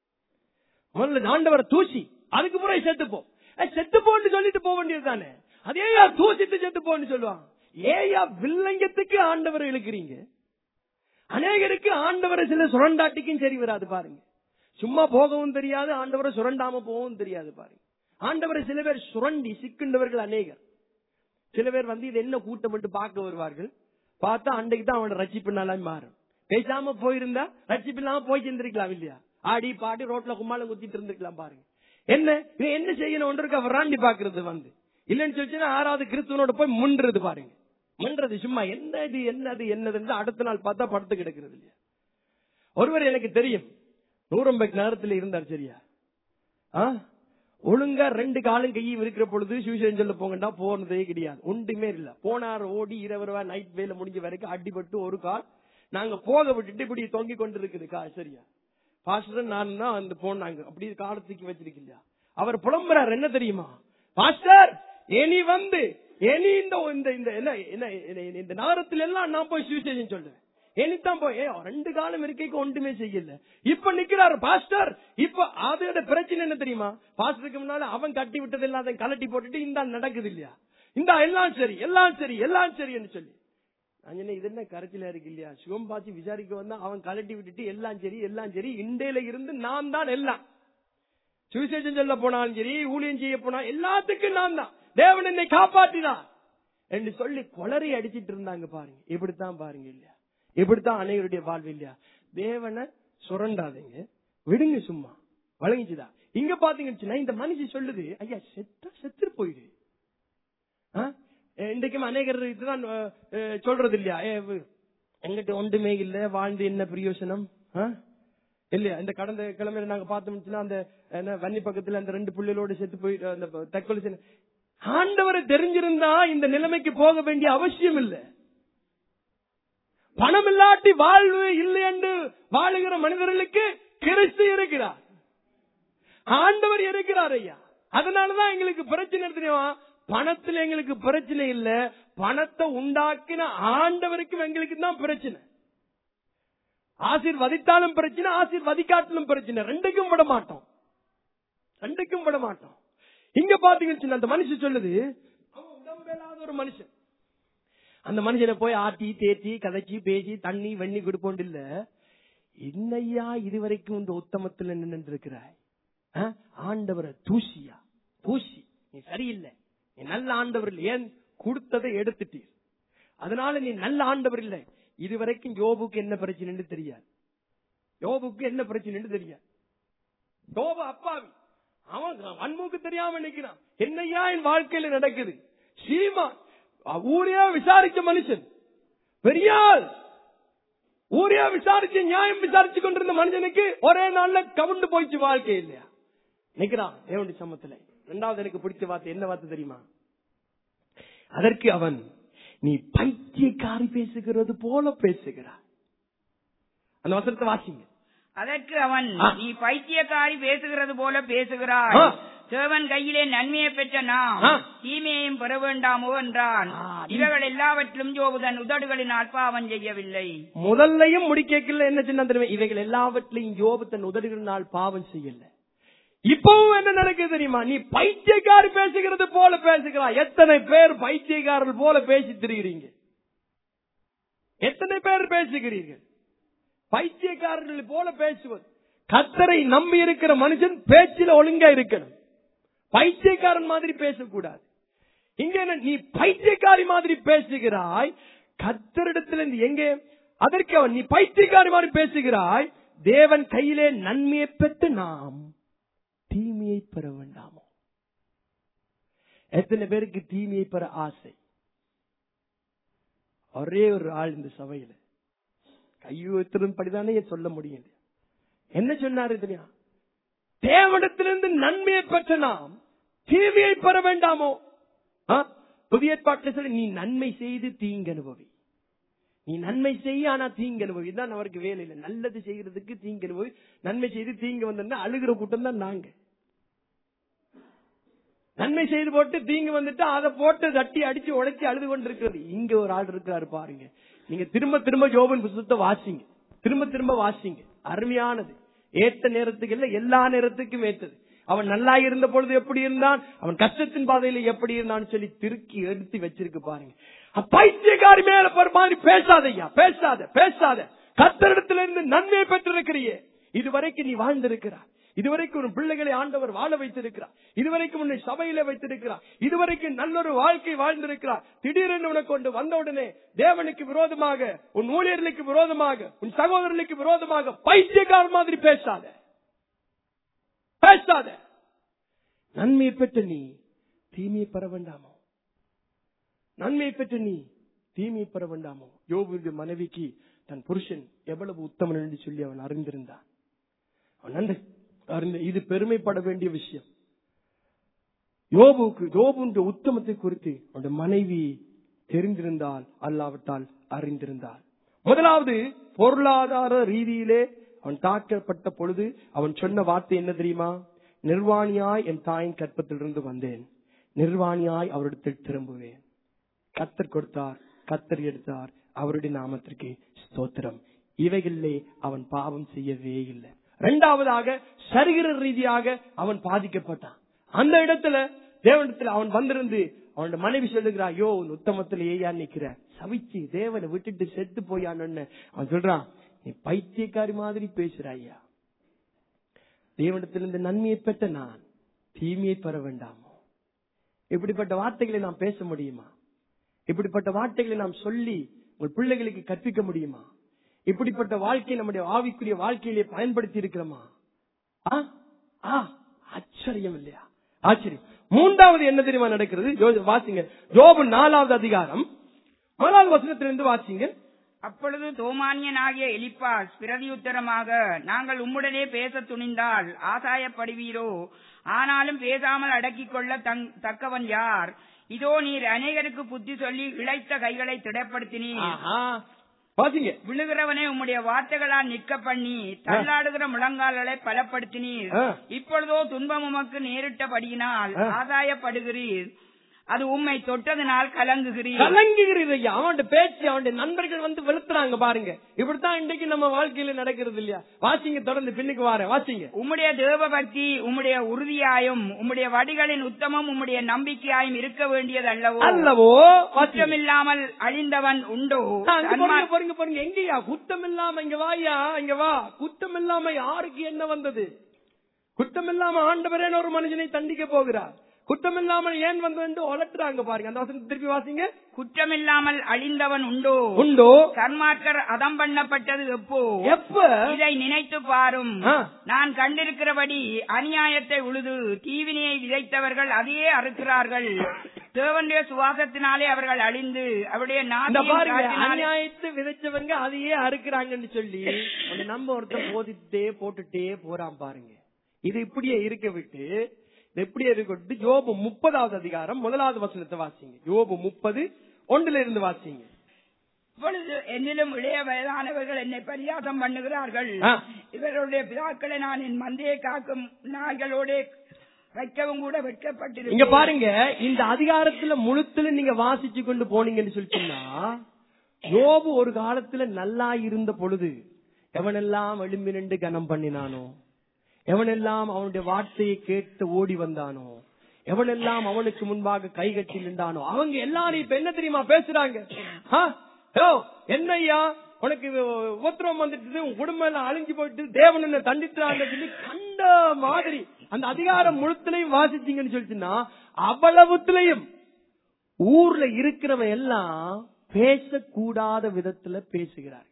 முதல்ல ஆண்டவரை தூசி அதுக்கு பிறகு செத்து போ ஏய், செத்து போன்னு சொல்லிட்டு போக வேண்டியது தானே அதேயா தூசிட்டு செத்து போன்னு சொல்லுவாங்க ஏயா வில்லங்கத்துக்கு ஆண்டவரை இழுக்கிறீங்க அநேகருக்கு ஆண்டவரை சில சுரண்டாட்டிக்கும் சரி வராது பாருங்க சும்மா போகவும் தெரியாது ஆண்டவரை சுரண்டாம போகவும் தெரியாது பாருங்க ஆண்டவரை சில பேர் சுரண்டி சிக்கின்றவர்கள் அநேகர் சில பேர் வந்து இது என்ன கூட்டம் என்று பார்க்க வருவார்கள் பார்த்தா அன்றைக்கு தான் அவனோட ரட்சிப்பு நாளாய் மாறும் பேசாம போயிருந்தா ரட்சிப்பு இல்லாம போய் செஞ்சிருக்கலாம் இல்லையா ஆடி பாடி ரோட்ல கும்மாளம் குத்திட்டு இருந்திருக்கலாம் பாருங்க என்ன இவன் என்ன செய்யணும் ஒன்று இருக்கா வராண்டி பாக்குறது வந்து இல்லைன்னு சொல்லிச்சுன்னா ஆறாவது கிறிஸ்துவனோட போய் முன்றது பாருங்க முன்றது சும்மா என்ன இது என்னது என்னதுன்னு அடுத்த நாள் பார்த்தா படுத்து கிடக்கிறது இல்லையா ஒருவர் எனக்கு தெரியும் நூறம்பேக் நகரத்தில் இருந்தார் சரியா ஆ? ஒழுங்கா ரெண்டு காலும் கையும் இருக்கிற பொழுது சுவிசேஷம் சொல்ல போங்கண்டா போனதே கிடையாது ஒன்றுமே இல்ல போனார் ஓடி இரவு நைட் வேலை முடிஞ்ச வரைக்கும் அடிபட்டு ஒரு கால் நாங்க போக விட்டுட்டு இப்படி தொங்கி கொண்டு இருக்குது கா சரியா பாஸ்டர் நான் தான் வந்து போனாங்க அப்படி காலை தூக்கி வச்சிருக்கீங்களா அவர் புலம்புறார் என்ன தெரியுமா பாஸ்டர் இனி வந்து இனி இந்த இந்த இந்த என்ன என்ன என்ன- இந்த நகரத்துல எல்லாம் நான் போய் சுவிசேஷம் சொல்லுவேன் இனித்தான் போய் ஏ, ரெண்டு காலம் இருக்கைக்கு ஒன்றுமே செய்யல இப்ப நிக்கிறாரு பாஸ்டர் இப்ப அதோட பிரச்சனை என்ன தெரியுமா பாஸ்டருக்கு முன்னால அவன் கட்டி விட்டது எல்லாம் அதை கலட்டி போட்டுட்டு இந்த நடக்குது இல்லையா இந்த எல்லாம் சரி எல்லாம் சரி எல்லாம் சரின்னு சொல்லி நான் சொன்னேன், இது என்ன கரைச்சலா இருக்கு இல்லையா சிவம் பாச்சி விசாரிக்க வந்தா அவன் கலட்டி விட்டுட்டு எல்லாம் சரி எல்லாம் சரி இண்டையில இருந்து நான் தான் எல்லாம் சுவிசேஷம் சொல்ல போனாலும் சரி ஊழியம் செய்ய போனா எல்லாத்துக்கும் நான் தான் தேவன் என்னை காப்பாற்றினார் என்று சொல்லி கொளறி அடிச்சிட்டு இருந்தாங்க பாருங்க இப்படித்தான் பாருங்க இல்லையா இப்படித்தான் அனைவருடைய வாழ்வு இல்லையா தேவனை சுரண்டாதீங்க விடுங்க சும்மா வழங்கிச்சுதா இங்க பாத்தீங்கன்னா இந்த மனுஷி சொல்லுது ஐயா செத்தா செத்து போயிடு ஆ? இன்றைக்கும் அநேகர் இதுதான் அஹ், அஹ், சொல்றது இல்லையா ஏ, வு- எங்கிட்ட ஒன்றுமே இல்ல வாழ்ந்து என்ன பிரயோசனம் ஆ? இல்லையா இந்த கடந்த கிழமையில நாங்க பார்த்தோம்னா அந்த என்ன வன்னி பக்கத்துல அந்த ரெண்டு புள்ளைகளோட செத்து போய் அந்த தற்கொலை செய்ய- ஆண்டவரை தெரிஞ்சிருந்தா இந்த நிலைமைக்கு போக வேண்டிய அவசியம் இல்ல பணம் இல்லாட்டி வாழ்வு இல்லை என்று வாழுகிற மனிதர்களுக்கு கிறிஸ்து இருக்கிறார் ஆண்டவர் இருக்கிறார் ஐயா அதனாலதான் எங்களுக்கு பிரச்சனை இருக்கு தெரியுமா பணத்துல எங்களுக்கு பிரச்சனை இல்ல பணத்தை உண்டாக்கின ஆண்டவருக்கும் எங்களுக்கு தான் பிரச்சனை ஆசீர்வதித்தாலும் பிரச்சனை ஆசீர்வதிக்காட்டிலும் பிரச்சனை ரெண்டுக்கும் விட மாட்டோம் ரெண்டுக்கும் விட மாட்டோம் இங்க பாத்தீங்கன்னு அந்த மனுஷன் சொல்லுது அவன் உடம்பில்லாத ஒரு மனுஷன் அந்த மனுஷனை போய் ஆட்டி தேத்தி கதைச்சி பேசி தண்ணி வெண்ணி கொடுப்போண்டு இல்ல என்னையா இதுவரைக்கும் இந்த உத்தமத்துல நின்று இருக்கிறாய் ஆண்டவரை தூசியா தூசி நீ சரியில்லை நீ நல்ல ஆண்டவர் இல்லை ஏன் கொடுத்ததை எடுத்துட்டீர் அதனால நீ நல்ல ஆண்டவர் இல்லை இதுவரைக்கும் யோபுக்கு என்ன பிரச்சனைன்னு தெரியாது யோபுக்கு என்ன பிரச்சனைன்னு தெரியாது யோபு அப்பாவி அவன் அன்புக்கு தெரியாம நிக்கிறான் என்னையா என் வாழ்க்கையில நடக்குது சீமா ஊரையா விசாரிச்ச மனுஷன் பெரியாள் ஊரையா விசாரிச்சு நியாயம் விசாரிச்சு கொண்டிருந்த மனுஷனுக்கு ஒரே நாள்ல கவுண்டு போயிடுச்சு வாழ்க்கை இல்லையா நிக்கிறான் தேவனுடைய சமத்துல ரெண்டாவது எனக்கு பிடிச்ச வார்த்தை என்ன வார்த்தை தெரியுமா அதற்கு அவன் நீ பைத்தியக்காரி பேசுகிறது போல பேசுகிறாய் அந்த வசனத்தை வாசிங்க அதற்கு அவன் ஆ. நீ பைத்தியக்காரி பேசுகிறது போல பேசுகிறாய் ஆ. தேவன் கையிலே நன்மையை பெற்ற நாம் ஆ. தீமையையும் பெற வேண்டாமோ என்றான் ஆ, நீ- இவர்கள் எல்லாவற்றிலும் யோபுதன் உதடுகளினால் பாவம் செய்யவில்லை முதல்லையும் முடிக்கல என்ன சின்ன தெரியுமா இவைகள் எல்லாவற்றிலையும் யோபு தன் உதடுகளினால் பாவம் செய்யல இப்பவும் என்ன நடக்குது தெரியுமா நீ பைத்தியக்காரி பேசுகிறது போல பேசுகிறாய் எத்தனை பேர் பைத்தியக்காரர்கள் போல பேசி திரிகிறீங்க எத்தனை பேர் பேசுகிறீர்கள் பைத்தியக்காரர்கள் போல பேசுவது கத்தரை நம்பி இருக்கிற மனுஷன் பேச்சில ஒழுங்கா இருக்கணும் பைத்தியக்காரன் மாதிரி பேசக்கூடாது இங்க என்ன நீ பைத்தியக்காரி மாதிரி பேசுகிறாய் கத்தரிடத்திலிருந்து எங்கே அதற்கு அவன் நீ பைத்தியக்காரி மாதிரி பேசுகிறாய் தேவன் கையிலே நன்மையை பெற்று நாம் தீமையை பெற வேண்டாமோ எத்தனை பேருக்கு தீமையை பெற ஆசை ஒரே ஒரு ஆள் இந்த சபையில கையுத்திரும்படிதானே சொல்ல முடியும் என்ன சொன்னாரு தெரியா தேவனிடத்திலிருந்து நன்மையை பெற்ற நாம் தீமையை பெற வேண்டாமோ ஆ? புதிய ஏற்பாட்டில் சொல்லி நீ நன்மை செய்து தீங்கு அனுபவி நீ நன்மை செய்ய ஆனா தீங்கு அனுபவி தான் அவருக்கு வேலை இல்லை நல்லது செய்யறதுக்கு தீங்கு அனுபவி நன்மை செய்து தீங்கு வந்தா அழுகிற கூட்டம் தான் நாங்க நன்மை செய்து போட்டு தீங்கு வந்துட்டு அதை போட்டு தட்டி அடிச்சு உடைச்சு அழுது கொண்டிருக்கிறது இங்க ஒரு ஆள் இருக்கிறாரு பாருங்க நீங்க திரும்ப திரும்ப யோபன் புத்தகத்தை வாசிங்க திரும்ப திரும்ப வாசிங்க அருமையானது ஏத்த நேரத்துக்கு இல்ல எல்லா நேரத்துக்கும் ஏத்தது அவன் நல்லா இருந்த பொழுது எப்படி இருந்தான் அவன் கஷ்டத்தின் பாதையில எப்படி இருந்தான்னு சொல்லி திருக்கி எடுத்து வச்சிருக்கு பாருங்க அ, பைத்தியக்காரி மேல ஒரு மாதிரி பேசாதய்யா பேசாத பேசாத கத்தரிடத்திலிருந்து நன்மையை பெற்றிருக்கிறியே இதுவரைக்கும் நீ வாழ்ந்திருக்கிறாய் இதுவரைக்கும் உன் பிள்ளைகளை ஆண்டவர் வாழ வைத்திருக்கிறார் இதுவரைக்கும் உன்னை சபையில வைத்திருக்கிறார் இதுவரைக்கும் நல்லொரு வாழ்க்கை வாழ்ந்திருக்கிறார் திடீரென்று உனக்கு கொண்டு வந்த உடனே தேவனுக்கு விரோதமாக உன் ஊழியர்களுக்கு விரோதமாக உன் சகோதரர்களுக்கு விரோதமாக பைத்தியக்கார மாதிரி பேசாத பேசாத நன்மையை பெற்ற நீ தீமையை பெற வேண்டாமோ நன்மையை பெற்ற நீ தீமையை பெற வேண்டாமோ யோபுடைய மனைவிக்கு தன் புருஷன் எவ்வளவு உத்தமன் என்று சொல்லி அவன் அறிந்திருந்தான் அவன் நன்றி அறிந்த இது பெருமைப்பட வேண்டிய விஷயம் யோபுக்கு யோபுன்ற உத்தமத்தை குறித்து அவனுடைய மனைவி தெரிந்திருந்தால் அல்லாவிட்டால் அறிந்திருந்தால் முதலாவது பொருளாதார ரீதியிலே அவன் தாக்கப்பட்ட பொழுது அவன் சொன்ன வார்த்தை என்ன தெரியுமா நிர்வாணியாய் என் தாயின் கற்பத்திலிருந்து வந்தேன் நிர்வாணியாய் அவரிடத்தில் திரும்புவேன் கத்தர் கொடுத்தார் கத்தர் எடுத்தார் அவருடைய நாமத்திற்கு ஸ்தோத்திரம் இவைகளிலே அவன் பாவம் செய்யவே இல்லை இரண்டாவதாக சரீர ரீதியாக அவன் பாதிக்கப்பட்டான் அந்த இடத்துல தேவனிடத்துல அவன் வந்திருந்து அவனோட மனைவி சொல்லுகிறா ஐயோ உன் உத்தமத்துல ஏயா நிக்கிற சவிச்சு தேவனை விட்டுட்டு செத்து போயான்னு அவன் சொல்றான் நீ பைத்தியக்காரி மாதிரி பேசுற ஐயா தேவனிடத்திலிருந்து நன்மையை பெற்ற நான் தீமையை பெற வேண்டாமோ இப்படிப்பட்ட வார்த்தைகளை நாம் பேச முடியுமா இப்படிப்பட்ட வார்த்தைகளை நாம் சொல்லி உங்கள் பிள்ளைகளுக்கு கற்பிக்க முடியுமா இப்படிப்பட்ட வாழ்க்கை நம்முடைய ஆவிக்குரிய வாழ்க்கையிலே பயன்படுத்தி இருக்கிறோமா ஆ? ஆ, ஆச்சரியம் இல்லையா ஆச்சரியம் மூன்றாவது என்ன தெரியுமா நடக்கிறது யோ- வாசிங்க யோபு நாலாவது அதிகாரம் முதலாவது வசனத்திலிருந்து வாசிங்க அப்பொழுது தோமானியனாகிய எலிப்பாஸ் பிரதியுத்தரமாக நாங்கள் உம்முடனே பேச துணிந்தால் ஆசாயப்படுவீரோ ஆனாலும் பேசாமல் அடக்கிக் கொள்ள தங்- தக்கவன் யார் இதோ நீர் அநேகருக்கு புத்தி சொல்லி இழைத்த கைகளை திடப்படுத்தினீர் ஆஹா. வாசிங்க விழுகிறவனை உம்முடைய வார்த்தைகளால் நிற்க பண்ணி தள்ளாடுகிற முழங்கால்களை பலப்படுத்தினீர் ஆ. இப்பொழுதோ துன்பம் உமக்கு நேரிட்டபடியினால் ஆ. ஆதாயப்படுகிறீர் அது உம்மை தொட்டதினால் கலங்குகிறீர் கலங்குகிறது ஐயா அவன் பேச்சு அவன் நண்பர்கள் வந்து வெளுத்துறாங்க பாருங்க இப்படித்தான் இன்றைக்கு நம்ம வாழ்க்கையில நடக்கிறது இல்லையா வாசிங்க தொடர்ந்து பின்னுக்கு வாரேன் வாசிங்க உம்முடைய தேவபக்தி உம்முடைய உறுதியாயும் உம்முடைய வடிகளின் உத்தமம் உம்முடைய நம்பிக்கையாயும் இருக்க வேண்டியது அல்லவோ அல்லவோ வாசிங்க குற்றமில்லாமல் அழிந்தவன் உண்டோ ஆ, அங்க தன்மா- பாருங்க பாருங்க பாருங்க எங்கயா குத்தம் இல்லாம இங்க வாயா இங்க வா குத்தம் இல்லாம யாருக்கு என்ன வந்தது குத்தம் இல்லாம ஆண்டவரேன்னு ஒரு மனுஷனை தண்டிக்க போகிறார் குத்தம் இல்லாமல் ஏன் வந்தது ஒலட்டுறாங்க பாருங்க அந்த வசனத்தை திருப்பி வாசிங்க குற்றமில்லாமல் அழிந்தவன் உண்டோ உண்டோ சன்மார்க்கர் அதம் பண்ணப்பட்டது எப்போ எப்ப இதை நினைத்து பாரும் ஆ. நான் கண்டிருக்கிறபடி அநியாயத்தை உழுது தீவினையை விதைத்தவர்கள் அதையே அறுக்கிறார்கள் தேவனுடைய சுவாசத்தினாலே அவர்கள் அழிந்து அவருடைய இந்த நாட்டின் பாருங்க காற்றினாலே அநியாயத்தை விதைச்சவங்க அதையே அறுக்குறாங்கன்னு சொல்லி அந்த நம்ம ஒருத்தர் போதிட்டே போட்டுட்டே போறான் பாருங்க இது இப்படியே இருக்க விட்டு இது இப்படியே இருக்க விட்டு யோபு முப்பதாவது அதிகாரம் முதலாவது வசனத்தை வாசிங்க யோபு முப்பது ஒன்றுல இருந்து வாசிங்க இப்பொழுது என்னிலும் இளைய வயதானவர்கள் என்னை பரியாசம் பண்ணுகிறார்கள் ஆ. இவர்களுடைய பிதாக்களை நான் என் மந்தையை காக்கும் நாய்களோட வைக்கவும் கூட இங்க வெட்கப்பட்டிருக்கேன் பாருங்க இந்த அதிகாரத்துல முழுத்துல நீங்க வாசிச்சு கொண்டு போனீங்கன்னு சொல்லிட்டீங்கன்னா யோபு ஒரு காலத்துல நல்லா இருந்த பொழுது எவனெல்லாம் எழும்பி நின்று கனம் பண்ணினானோ எவனெல்லாம் அவனுடைய வார்த்தையை கேட்டு ஓடி வந்தானோ எவனெல்லாம் அவனுக்கு முன்பாக கை கட்டி நின்றானோ அவங்க எல்லாரும் இப்ப என்ன தெரியுமா பேசுறாங்க ஆ? யோ, என்னய்யா உனக்கு உபத்திரம் வந்துட்டு உன் குடும்பம் எல்லாம் அழிஞ்சு போயிட்டு தேவன் என்ன தண்டித்தாங்க சொல்லி கண்ட மாதிரி அந்த அதிகாரம் முழுத்திலையும் வாசிச்சீங்கன்னு சொல்லிச்சுன்னா அவ்வளவுத்திலையும் ஊர்ல இருக்கிறவன் எல்லாம் பேசக்கூடாத விதத்துல பேசுகிறார்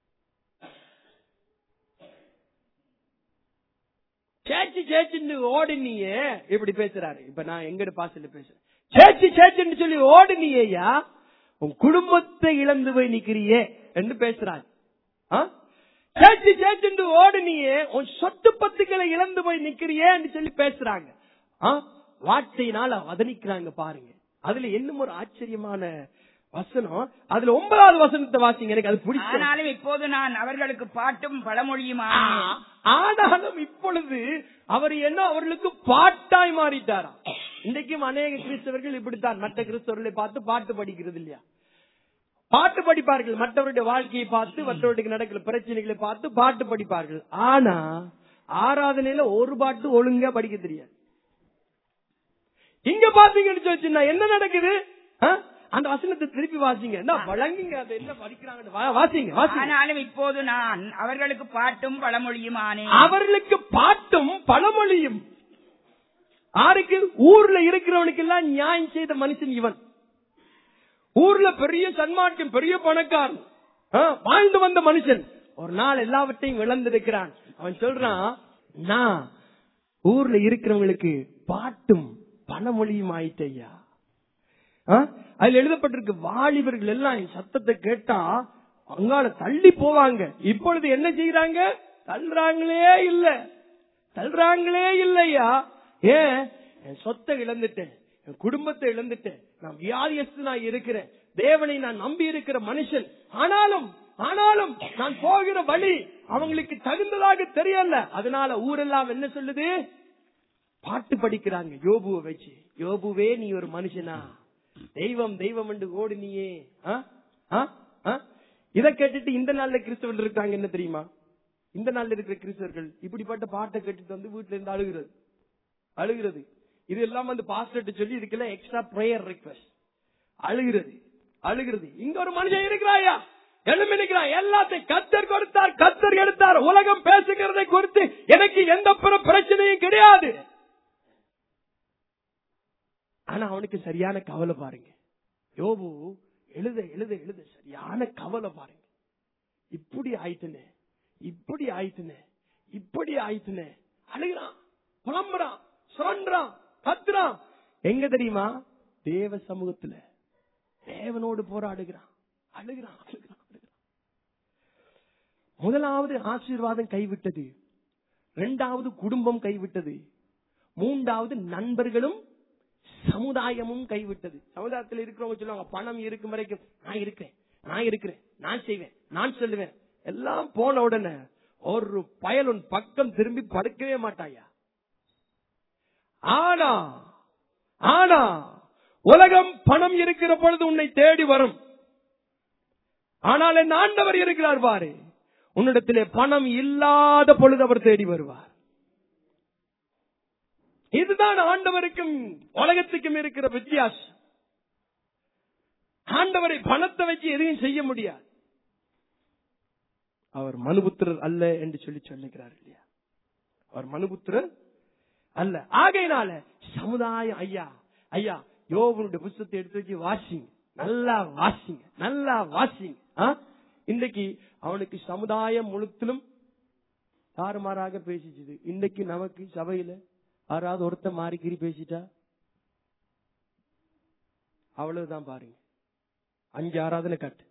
சேச்சி சேச்சின்னு ஓடினியே இப்படி பேசுறாரு இப்ப நான் எங்கட பாசல பேசுறேன் சேச்சி சேச்சின்னு சொல்லி ஓடினியா உன் குடும்பத்தை இழந்து போய் நிக்கிறியே என்று பேசுறாரு ஆ? சேச்சி சேச்சின்னு ஓடினியே உன் சொத்து பத்துக்களை இழந்து போய் நிக்கிறியேன்னு சொல்லி பேசுறாங்க ஆ? வார்த்தையினால வதனிக்கிறாங்க பாருங்க அதுல இன்னும் ஒரு ஆச்சரியமான வசனம் அதுல ஒன்பதாவது வசனத்தை வாசிங்க எனக்கு அது பிடிக்கும் ஆனாலும் இப்போது நான் அவர்களுக்கு பாட்டும் பழமொழியுமா ஆ- ஆனாலும் இப்பொழுது அவர் என்ன அவர்களுக்கு பாட்டாய் மாறிட்டாராம் இன்றைக்கும் அநேக கிறிஸ்தவர்கள் இப்படித்தான் மற்ற கிறிஸ்தவர்களை பார்த்து பாட்டு படிக்கிறது இல்லையா பாட்டு படிப்பார்கள் மற்றவருடைய வாழ்க்கையை பார்த்து மற்றவர்களுக்கு நடக்கிற பிரச்சனைகளை பார்த்து பாட்டு படிப்பார்கள் ஆனா ஆராதனையில ஒரு பாட்டு ஒழுங்கா படிக்க தெரியாது இங்க பாத்தீங்கன்னு சொல்லிச்சுன்னா என்ன நடக்குது ஆ? அந்த வசனத்தை திருப்பி வாசிங்க என்ன வழங்குங்க அதை என்ன படிக்கிறாங்கன்னு வா- வாசிங்க வாசிங்க ஆனாலும் இப்போது நான் அவர்களுக்கு பாட்டும் பழமொழியுமானே அவர்களுக்கு பாட்டும் பழமொழியும் ஆருக்கு ஊர்ல இருக்கிறவனுக்கு எல்லாம் நியாயம் செய்த மனுஷன் இவன் ஊர்ல பெரிய சன்மார்க்கம் பெரிய பணக்காரன் ஆ, வாழ்ந்து வந்த மனுஷன் ஒரு நாள் எல்லாவற்றையும் இழந்திருக்கிறான் அவன் சொல்றான் நான் ஊர்ல இருக்கிறவங்களுக்கு பாட்டும் பணமொழியும் ஆயிட்டையா ஆ? அதுல எழுதப்பட்டிருக்கு வாலிபர்கள் எல்லாம் என் சத்தத்தை கேட்டா அங்கால தள்ளி போவாங்க இப்பொழுது என்ன செய்யறாங்க தள்ளுறாங்களே இல்ல தள்ளுறாங்களே இல்லையா ஏன் என் சொத்தை இழந்துட்டேன் என் குடும்பத்தை இழந்துட்டேன் நான் வியாதியஸ்தனா இருக்கிறேன் தேவனை நான் நம்பி இருக்கிற மனுஷன் ஆனாலும் ஆனாலும் நான் போகிற வழி அவங்களுக்கு தகுந்ததாக தெரியல அதனால ஊரெல்லாம் என்ன சொல்லுது பாட்டு படிக்கிறாங்க யோபுவை வச்சு யோபுவே நீ ஒரு மனுஷனா தெய்வம் தெய்வம் என்று ஓடுனியே ஆ? ஆ? ஆ? இத கேட்டுட்டு இந்த நாள்ல கிறிஸ்தவர்கள் இருக்காங்க என்ன தெரியுமா இந்த நாள்ல இருக்கிற கிறிஸ்தவர்கள் இப்படிப்பட்ட பாட்டை கேட்டுட்டு வந்து வீட்டுல இருந்து அழுகிறது அழுகிறது இது எல்லாம் வந்து பாஸ்டர்ட்ட சொல்லி இதுக்கெல்லாம் எக்ஸ்ட்ரா பிரேயர் ரிக்வெஸ்ட் அழுகிறது அழுகிறது இங்க ஒரு மனுஷன் இருக்கிறாயா எழுமி நிற்கிறான் எல்லாத்தையும் கத்தர் கொடுத்தார் கத்தர் எடுத்தார் உலகம் பேசுகிறதை குறித்து எனக்கு எந்த பிற- பிரச்சனையும் கிடையாது ஆனா அவனுக்கு சரியான கவலை பாருங்க யோபு எழுத எழுத எழுத சரியான கவலை பாருங்க இப்படி ஆயிட்டுனே இப்படி ஆயிட்டுனே இப்படி ஆயிட்டுனே அழுகிறான் புலம்புறான் சுரண்டுறான் கத்துறான் எங்க தெரியுமா தேவ சமூகத்துல தேவனோடு போராடுகிறான் அழுகிறான் அழுகிறான் அழுகிறான் முதலாவது ஆசீர்வாதம் கைவிட்டது இரண்டாவது குடும்பம் கைவிட்டது மூன்றாவது நண்பர்களும் சமுதாயமும் கைவிட்டது சமுதாயத்தில் இருக்கிறவங்க சொல்லுவாங்க பணம் இருக்கும் வரைக்கும் நான் இருக்கிறேன் நான் இருக்கிறேன் நான் செய்வேன் நான் சொல்லுவேன் எல்லாம் போன உடனே ஒரு பயல் உன் பக்கம் திரும்பி படுக்கவே மாட்டாயா ஆனா ஆனா உலகம் பணம் இருக்கிற பொழுது உன்னை தேடி வரும் ஆனால் என் ஆண்டவர் இருக்கிறார் பாரு உன்னிடத்திலே பணம் இல்லாத பொழுது அவர் தேடி வருவார் இதுதான் ஆண்டவருக்கும் உலகத்துக்கும் இருக்கிற வித்தியாசம் ஆண்டவரை பணத்தை வச்சு எதையும் செய்ய முடியாது அவர் மனுபுத்திரர் அல்ல என்று சொல்லி சொல்லுகிறார் இல்லையா அவர் மனுபுத்திரர் அல்ல ஆகையினால சமுதாயம் ஐயா ஐயா யோகனுடைய புஸ்தத்தை எடுத்து வச்சு வாசிங்க நல்லா வாசிங்க நல்லா வாசிங்க ஆ? இன்னைக்கு அவனுக்கு சமுதாயம் முழுத்திலும் தாறுமாறாக பேசிச்சுது இன்னைக்கு நமக்கு சபையில யாராவது ஒருத்த மாறி கிரி பேசிட்டா அவ்வளவுதான் பாருங்க அஞ்சு ஆராதனை கட்டு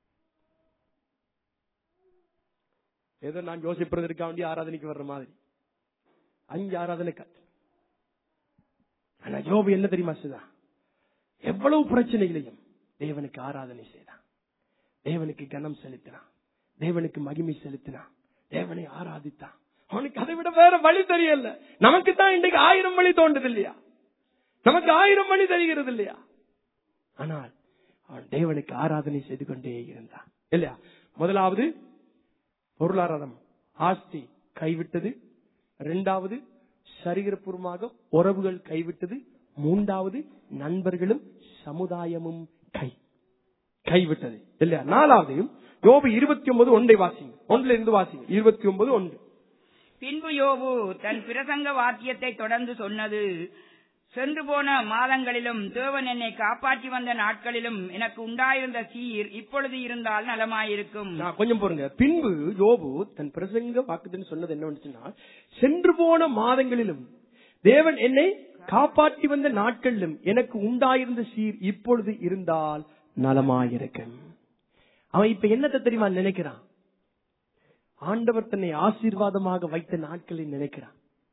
ஏதோ நான் யோசிப்பதற்கா வேண்டிய ஆராதனைக்கு வர்ற மாதிரி அஞ்சு ஆராதனை கட்டு ஆனா யோபு என்ன தெரியுமா செய்தான் எவ்வளவு பிரச்சனைகளையும் தேவனுக்கு ஆராதனை செய்தான் தேவனுக்கு கனம் செலுத்தினான் தேவனுக்கு மகிமை செலுத்தினான் தேவனை ஆராதித்தான் அவனுக்கு அதை விட வேற வழி தெரியல நமக்கு தான் இன்றைக்கு ஆயிரம் வழி தோன்றுது இல்லையா நமக்கு ஆயிரம் வழி தெரிகிறது இல்லையா ஆனால் அவன் தேவனுக்கு ஆராதனை செய்து கொண்டே இருந்தான் இல்லையா முதலாவது பொருளாதாரம் ஆஸ்தி கைவிட்டது இரண்டாவது சரீரபூர்வமாக உறவுகள் கைவிட்டது மூன்றாவது நண்பர்களும் சமுதாயமும் கை கைவிட்டது இல்லையா நாலாவது யோபு இருபத்தி ஒன்பது ஒன்றை வாசிங்க ஒன்றுல இருந்து வாசிங்க இருபத்தி ஒன்பது ஒன்று பின்பு யோபு தன் பிரசங்க வாக்கியத்தை தொடர்ந்து சொன்னது சென்று போன மாதங்களிலும் தேவன் என்னை காப்பாற்றி வந்த நாட்களிலும் எனக்கு உண்டாயிருந்த சீர் இப்பொழுது இருந்தால் நலமாயிருக்கும் நான் கொஞ்சம் போருங்க பின்பு யோபு தன் பிரசங்க வாக்குதுன்னு சொன்னது என்ன வந்துச்சுன்னா சென்று போன மாதங்களிலும் தேவன் என்னை காப்பாற்றி வந்த நாட்களிலும் எனக்கு உண்டாயிருந்த சீர் இப்பொழுது இருந்தால் நலமாயிருக்கும் அவன் இப்ப என்னத்தை தெரியுமா நினைக்கிறான் ஆண்டவர் தன்னை ஆசீர்வாதமாக வைத்த நாட்களை நினைக்கிறான்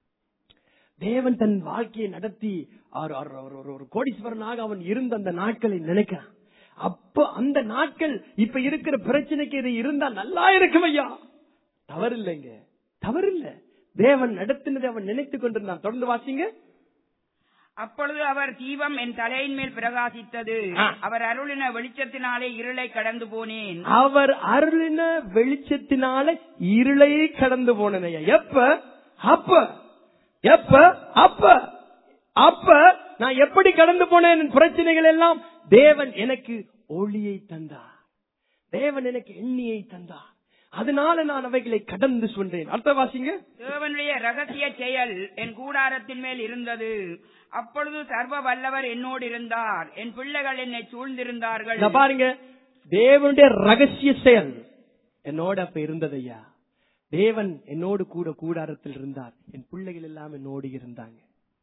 தேவன் தன் வாழ்க்கையை நடத்தி அவர் அவர் அவர் ஒரு- ஒரு கோடீஸ்வரனாக அவன் இருந்த அந்த நாட்களை நினைக்கிறான் அப்ப அந்த நாட்கள் இப்ப இருக்கிற பிரச்சனைக்கு இது இருந்தா நல்லா இருக்கும் ஐயா தவறில்லைங்க தவறில்லை தேவன் நடத்தினதை அவன் நினைத்துக் கொண்டிருந்தான் தொடர்ந்து வாசிங்க அப்பொழுது அவர் தீபம் என் தலையின் மேல் பிரகாசித்தது ஆ. அவர் அருளின வெளிச்சத்தினாலே இருளை கடந்து போனேன் அவர் அருளின வெளிச்சத்தினால இருளை கடந்து போனனையா எப்ப அப்ப எப்ப அப்ப அப்ப நான் எப்படி கடந்து போனேன் என் பிரச்சனைகள் எல்லாம் தேவன் எனக்கு ஒளியை தந்தார் தேவன் எனக்கு எண்ணியை தந்தார் அதனால நான் அவைகளை கடந்து சொன்னேன் அர்த்த வாசிங்க தேவனுடைய ரகசிய செயல் என் கூடாரத்தின் மேல் இருந்தது அப்பொழுது சர்வ வல்லவர் என்னோடு இருந்தார் என் பிள்ளைகள் என்னை சூழ்ந்திருந்தார்கள் இத பாருங்க தேவனுடைய ரகசிய செயல் என்னோட அப்ப இருந்தது ஐயா தேவன் என்னோடு கூட கூடாரத்தில் இருந்தார் என் பிள்ளைகள் எல்லாம் என்னோடு இருந்தாங்க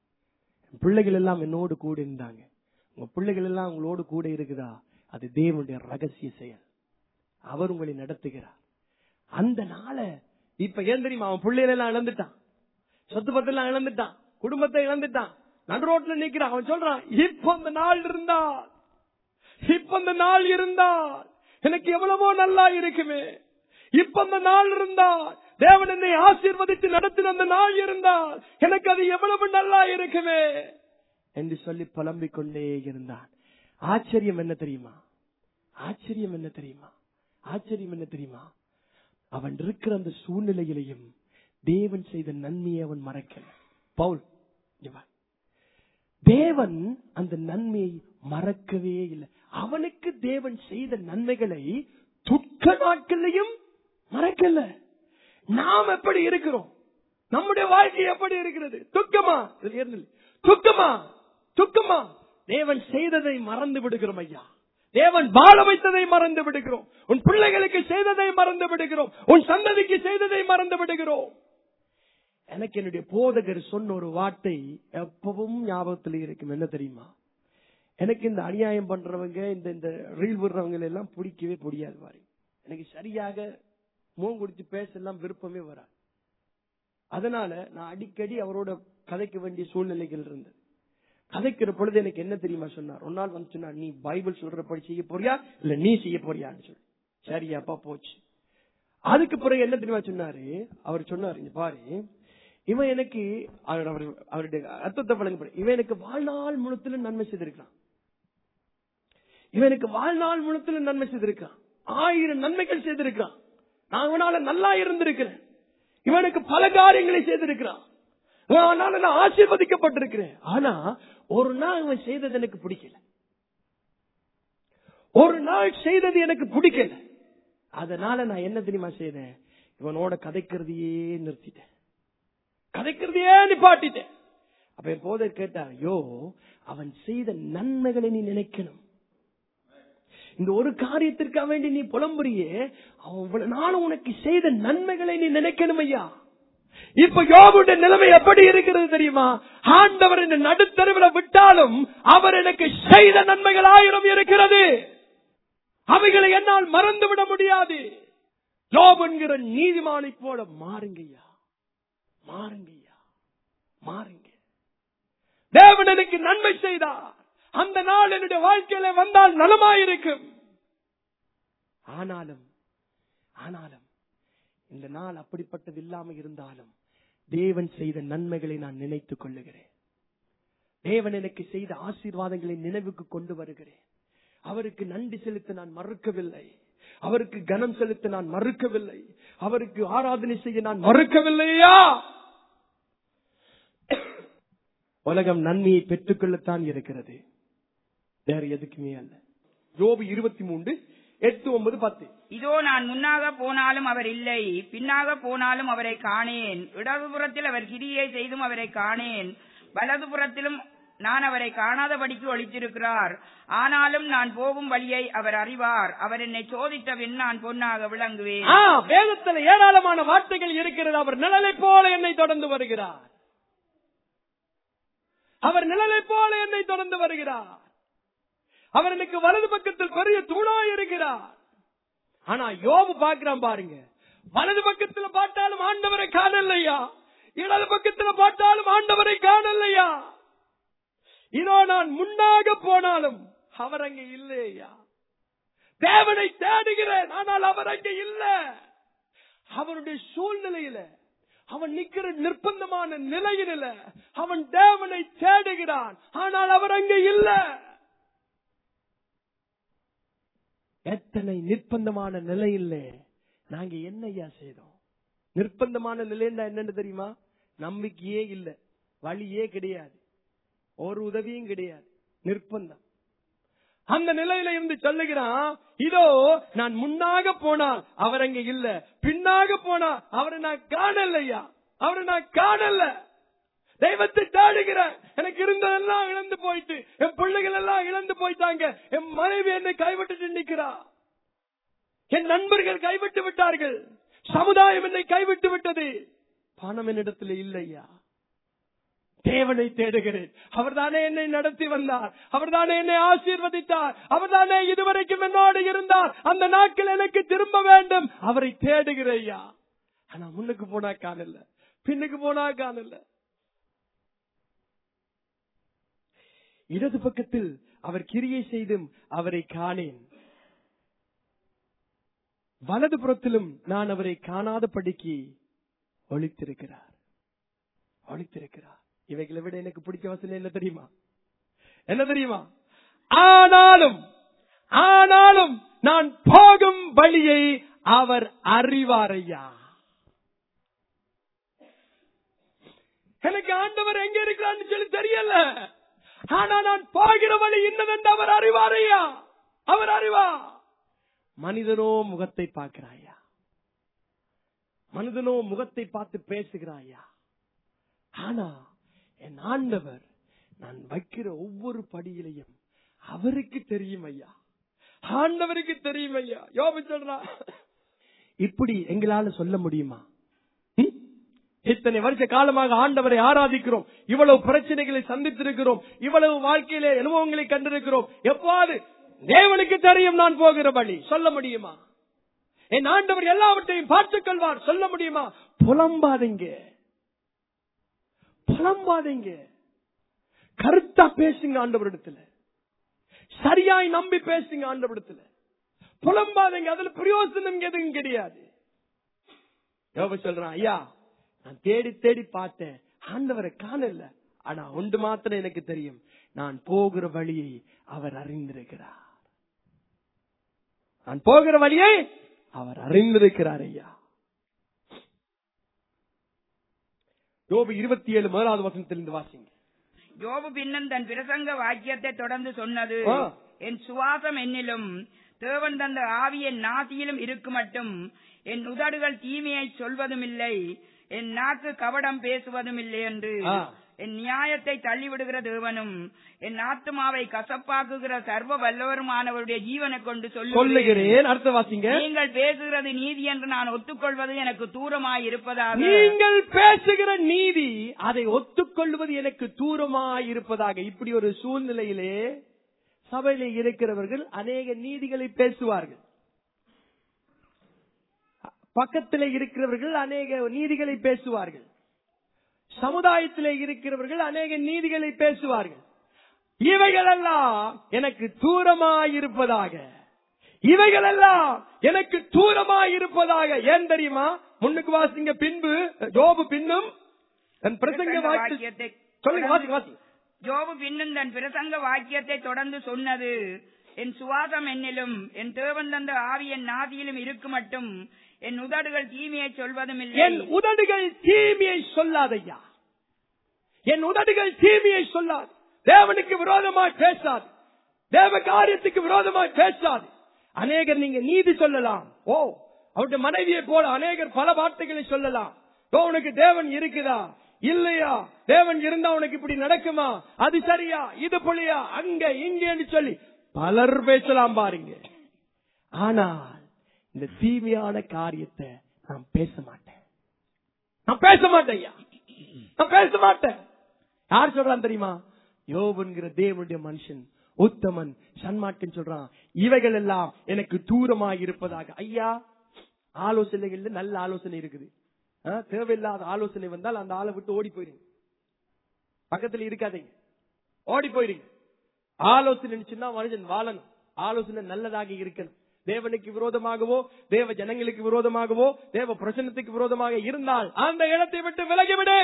என் பிள்ளைகள் எல்லாம் என்னோடு கூட இருந்தாங்க உங்க பிள்ளைகள் எல்லாம் உங்களோடு கூட இருக்குதா அது தேவனுடைய ரகசிய செயல் அவர் உங்களை நடத்துகிறார் அந்த நாளை இப்ப ஏன் தெரியுமா அவன் பிள்ளைகள் எல்லாம் இழந்துட்டான் சொத்து பத்து எல்லாம் இழந்துட்டான் குடும்பத்தை இழந்துட்டான் நடு ரோட்ல நிக்கிறான் அவன் சொல்றான் இப்ப அந்த நாள் இருந்தால் இப்ப அந்த நாள் இருந்தால் எனக்கு எவ்வளவோ நல்லா இருக்குமே இப்ப அந்த நாள் இருந்தால் தேவன் என்னை ஆசீர்வதித்து நடத்தின அந்த நாள் இருந்தால் எனக்கு அது எவ்வளவு நல்லா இருக்குமே என்று சொல்லி புலம்பிக் கொண்டே இருந்தான் ஆச்சரியம் என்ன தெரியுமா ஆச்சரியம் என்ன தெரியுமா ஆச்சரியம் என்ன தெரியுமா அவன் இருக்கிற அந்த சூழ்நிலையிலையும் தேவன் செய்த நன்மையை அவன் மறக்கல பவுல் இங்க வா. தேவன் அந்த நன்மையை மறக்கவே இல்லை அவனுக்கு தேவன் செய்த நன்மைகளை துக்க நாட்களையும் மறக்கல நாம் எப்படி இருக்கிறோம் நம்முடைய வாழ்க்கை எப்படி இருக்கிறது துக்கமா இதுல ஏறுதல். துக்கமா துக்கமா தேவன் செய்ததை மறந்து விடுகிறோம் ஐயா தேவன் வாழ வைத்ததை மறந்து விடுகிறோம் உன் பிள்ளைகளுக்கு செய்ததை மறந்து விடுகிறோம் உன் சந்ததிக்கு செய்ததை மறந்து விடுகிறோம் எனக்கு என்னுடைய போதகர் சொன்ன ஒரு வார்த்தை எப்பவும் ஞாபகத்தில் இருக்கும் என்ன தெரியுமா எனக்கு இந்த அநியாயம் பண்றவங்க இந்த இந்த ரீல் விடுறவங்க எல்லாம் பிடிக்கவே பிடிக்காது பாருங்க எனக்கு சரியாக முகம் குடிச்சு பேசலாம் விருப்பமே வராது அதனால நான் அடிக்கடி அவரோட கதைக்க வேண்டிய சூழ்நிலைகள் இருந்தது கதைக்கிற பொழுது எனக்கு என்ன தெரியுமா சொன்னார் ஒரு நாள் வந்து சொன்னார் நீ பைபிள் சொல்றபடி செய்ய போறியா இல்ல நீ செய்ய போறியான்னு சொல்லி சரி அப்பா போச்சு அதுக்கு பிறகு என்ன தெரியுமா சொன்னாரு அவர் சொன்னாரு இங்க பாரு இவன் எனக்கு அவர் அவர்- அவருடைய அர்த்தத்தை வழங்க இவன் எனக்கு வாழ்நாள் முழுத்துல நன்மை செய்திருக்கான் இவன் எனக்கு வாழ்நாள் முழுத்துல நன்மை செய்திருக்கான் ஆயிரம் நன்மைகள் செய்திருக்கான் நான் இவனால நல்லா இருந்திருக்கிறேன் இவனுக்கு பல காரியங்களை செய்திருக்கிறான் அதனால நான் ஆசீர்வதிக்கப்பட்டிருக்கிறேன் ஆனா ஒரு நாள் இவன் செய்தது எனக்கு பிடிக்கல ஒரு நாள் செய்தது எனக்கு பிடிக்கல அதனால நான் என்ன தெரியுமா செய்தேன் இவனோட கதைக்கிறதையே நிறுத்திட்டேன் கதைக்கிறதையே நிப்பாட்டிட்டேன் அப்ப என் போதர் கேட்டார் ஐயோ அவன் செய்த நன்மைகளை நீ நினைக்கணும் இந்த ஒரு காரியத்திற்காக வேண்டி நீ புலம்புறியே அவன் இவ்வளவு நாளும் உனக்கு செய்த நன்மைகளை நீ நினைக்கணும் ஐயா இப்ப யோபுடைய நிலைமை எப்படி இருக்கிறது தெரியுமா ஆண்டவர் இந்த நடுத்தருவில் விட்டாலும் அவர் எனக்கு செய்த நன்மைகள் ஆயிரம் இருக்கிறது அவைகளை என்னால் மறந்து விட முடியாது யோபு என்கிற நீதிமானை போல மாறுங்கய்யா மாறுங்கய்யா மாறுங்க தேவன் எனக்கு நன்மை செய்தார் அந்த நாள் என்னுடைய வாழ்க்கையில வந்தால் நலமாயிருக்கும் ஆனாலும் ஆனாலும் இந்த நாள் அப்படிப்பட்டது இல்லாம இருந்தாலும் தேவன் செய்த நன்மைகளை நான் நினைத்துக் கொள்ளுகிறேன் தேவன் எனக்கு செய்த ஆசீர்வாதங்களை நினைவுக்கு கொண்டு வருகிறேன் அவருக்கு நன்றி செலுத்த நான் மறுக்கவில்லை அவருக்கு கனம் செலுத்த நான் மறுக்கவில்லை அவருக்கு ஆராதனை செய்ய நான் மறுக்கவில்லையா உலகம் நன்மையை பெற்றுக்கொள்ளத்தான் இருக்கிறது வேற எதுக்குமே அல்ல யோபு இருபத்தி மூன்று எட்டு ஒன்பது பத்து இதோ நான் முன்னாக போனாலும் அவர் இல்லை பின்னாக போனாலும் அவரை காணேன் இடதுபுறத்தில் அவர் கிரியை செய்தும் அவரை காணேன் வலதுபுறத்திலும் நான் அவரை காணாதபடிக்கு ஒளித்திருக்கிறார் ஆனாலும் நான் போகும் வழியை அவர் அறிவார் அவர் என்னை சோதித்த பின் நான் பொன்னாக விளங்குவேன் ஆ, வேதத்துல ஏராளமான வார்த்தைகள் இருக்கிறது அவர் நிழலை போல என்னை தொடர்ந்து வருகிறார் அவர் நிழலை போல என்னை தொடர்ந்து வருகிறார் அவர் எனக்கு வலது பக்கத்தில் பெரிய தூணாய் இருக்கிறார் ஆனா யோபு பார்க்கிறான் பாருங்க வலது பக்கத்துல பார்த்தாலும் ஆண்டவரை காணலையா இடது பக்கத்துல பார்த்தாலும் ஆண்டவரை காணலையா இதோ நான் முன்னாக போனாலும் அவர் அங்க இல்லையா தேவனை தேடுகிறேன் ஆனால் அவர் அங்க இல்ல அவருடைய சூழ்நிலையில அவன் நிக்கிற நிர்பந்தமான நிலையில அவன் தேவனை தேடுகிறான் ஆனால் அவர் அங்க இல்ல எத்தனை நிர்பந்தமான நிலையில நாங்க என்னையா செய்தோம் நிர்பந்தமான நிலைன்னா என்னன்னு தெரியுமா நம்பிக்கையே இல்ல வழியே கிடையாது ஒரு உதவியும் கிடையாது நிர்பந்தம் அந்த நிலையில இருந்து சொல்லுகிறான் இதோ நான் முன்னாக போனால் அவர் அங்க இல்ல பின்னாக போனா அவரை நான் காணலையா அவரை நான் காணல தெய்வத்தை தாடுகிறேன் எனக்கு இருந்ததெல்லாம் இழந்து போயிட்டு என் பிள்ளைகள் எல்லாம் இழந்து போயிட்டாங்க என் மனைவி என்னை கைவிட்டுட்டு நிக்கிறா என் நண்பர்கள் கைவிட்டு விட்டார்கள் சமுதாயம் என்னை கைவிட்டு விட்டது பணம் என்னிடத்தில் இல்லையா தேவனை தேடுகிறேன் அவர்தானே என்னை நடத்தி வந்தார் அவர்தானே என்னை ஆசீர்வதித்தார் அவர்தானே இதுவரைக்கும் என்னோடு இருந்தார் அந்த நாட்கள் எனக்கு திரும்ப வேண்டும் அவரை தேடுகிறையா ஆனா முன்னுக்கு போனா காணல பின்னுக்கு போனா காணல இடது பக்கத்தில் அவர் கிரியை செய்தும் அவரை காணேன் வலது புறத்திலும் நான் அவரை காணாதபடிக்கு ஒளித்திருக்கிறார் ஒளித்திருக்கிறார் இவைகளை விட எனக்கு பிடிச்ச வசனம் என்ன தெரியுமா என்ன தெரியுமா ஆனாலும் ஆனாலும் நான் போகும் வழியை அவர் அறிவாரையா எனக்கு ஆண்டவர் எங்க இருக்கிறான்னு சொல்லி தெரியல ஆனா நான் போகிற வழி இன்னதென்று அவர் அறிவாரையா அவர் அறிவா மனிதனோ முகத்தை பார்க்கிறாயா மனிதனோ முகத்தை பார்த்து பேசுகிறாயா ஆனா என் ஆண்டவர் நான் வைக்கிற ஒவ்வொரு படியிலையும் அவருக்கு தெரியும் ஐயா ஆண்டவருக்கு தெரியும் ஐயா யோபு சொல்றா இப்படி எங்களால சொல்ல முடியுமா ம்? இத்தனை வருஷ காலமாக ஆண்டவரை ஆராதிக்கிறோம் இவ்வளவு பிரச்சனைகளை சந்தித்திருக்கிறோம் இவ்வளவு வாழ்க்கையிலே அனுபவங்களை கண்டிருக்கிறோம் எவ்வாறு தேவனுக்கு தெரியும் நான் போகிற வழி சொல்ல முடியுமா என் ஆண்டவர் எல்லாவற்றையும் பார்த்துக் கொள்வார் சொல்ல முடியுமா புலம்பாதீங்க புலம்பாதீங்க கருத்தா பேசுங்க ஆண்டவரிடத்துல சரியாய் நம்பி பேசுங்க ஆண்டவரிடத்துல புலம்பாதீங்க அதுல பிரயோசனம் எதுவும் கிடையாது யோபு சொல்றான் ஐயா நான் தேடி தேடி பார்த்தேன் ஆண்டவரை காணல ஆனா ஒன்று மாத்திரம் எனக்கு தெரியும் நான் போகிற வழியை அவர் அறிந்திருக்கிறார் நான் போகிற வழியை அவர் அறிந்திருக்கிறார் ஐயா யோபு இருபத்தி ஏழு முதலாவது வசனத்திலிருந்து வாசிங்க யோபு பின்னும் தன் பிரசங்க வாக்கியத்தை தொடர்ந்து சொன்னது ஆ. என் சுவாசம் என்னிலும் தேவன் தந்த ஆவி என் நாசியிலும் இருக்கு மட்டும் என் உதடுகள் தீமையை சொல்வதும் இல்லை என் நாக்கு கவடம் பேசுவதும் இல்லை என்று ஆ. என் நியாயத்தை தள்ளிவிடுகிற தேவனும் என் ஆத்மாவை கசப்பாக்குகிற சர்வ வல்லவருமானவருடைய ஜீவனை கொண்டு சொல்லுகிறேன் சொல்லுகிறேன் அடுத்த வாசிங்க நீங்கள் பேசுகிறது நீதி என்று நான் ஒத்துக்கொள்வது எனக்கு தூரமாய் இருப்பதாக நீங்கள் பேசுகிற நீதி அதை ஒத்துக்கொள்வது எனக்கு தூரமாய் இருப்பதாக இப்படி ஒரு சூழ்நிலையிலே சபையில இருக்கிறவர்கள் அநேக நீதிகளை பேசுவார்கள் பக்கத்திலே இருக்கிறவர்கள் அநேக நீதிகளை பேசுவார்கள் சமுதாயத்திலே இருக்கிறவர்கள் அநேக நீதிகளை பேசுவார்கள் இவைகளெல்லாம் எனக்கு தூரமாய் இருப்பதாக இவைகளெல்லாம் எனக்கு தூரமாய் இருப்பதாக ஏன் தெரியுமா முன்னுக்கு வாசிங்க பின்பு ஜோபு பின்னும் தன் பிரசங்க வாக்கு வாக்கியத்தை சொல்லுங்க வாசிங்க வாசிங்க யோபு பின்னும் தன் பிரசங்க வாக்கியத்தை தொடர்ந்து சொன்னது என் சுவாசம் என்னிலும் என் தேவன் தந்த ஆவி என் நாதியிலும் இருக்கு மட்டும் என் உதடுகள் தீமையை சொல்வதும் இல்லை என் உதடுகள் தீமையை சொல்லாதையா என் உதடுகள் தீமையை சொல்லாது தேவனுக்கு விரோதமாய் பேசாது தேவ காரியத்துக்கு விரோதமாய் பேசாது அநேகர் நீங்க நீதி சொல்லலாம் ஓ அவருடைய மனைவியை போல அநேகர் பல வார்த்தைகளை சொல்லலாம் ஓ உனக்கு தேவன் இருக்குதா இல்லையா தேவன் இருந்தா உனக்கு இப்படி நடக்குமா அது சரியா இது புள்ளியா அங்க இங்கன்னு சொல்லி பலர் பேசலாம் பாருங்க ஆனால் இந்த தீமையான காரியத்தை நான் பேச மாட்டேன் நான் பேச மாட்டேன் ஐயா நான் பேச மாட்டேன் யார் சொல்றான் தெரியுமா யோபுங்கிற தேவனுடைய மனுஷன் உத்தமன் சன்மார்க்கன் சொல்றான் இவைகள் எல்லாம் எனக்கு தூரமாக இருப்பதாக ஐயா ஆலோசனைகள்ல நல்ல ஆலோசனை இருக்குது ஆ, தேவையில்லாத ஆலோசனை வந்தால் அந்த ஆளை விட்டு ஓடி போயிருங்க பக்கத்துல இருக்காதீங்க ஓடி போயிருங்க ஆலோசனை சொன்னா மனுஷன் வாழணும் ஆலோசனை நல்லதாக இருக்கணும் தேவனுக்கு விரோதமாகவோ தேவ ஜனங்களுக்கு விரோதமாகவோ தேவ பிரசனத்துக்கு விரோதமாக இருந்தால் அந்த இடத்தை விட்டு விலகிவிடு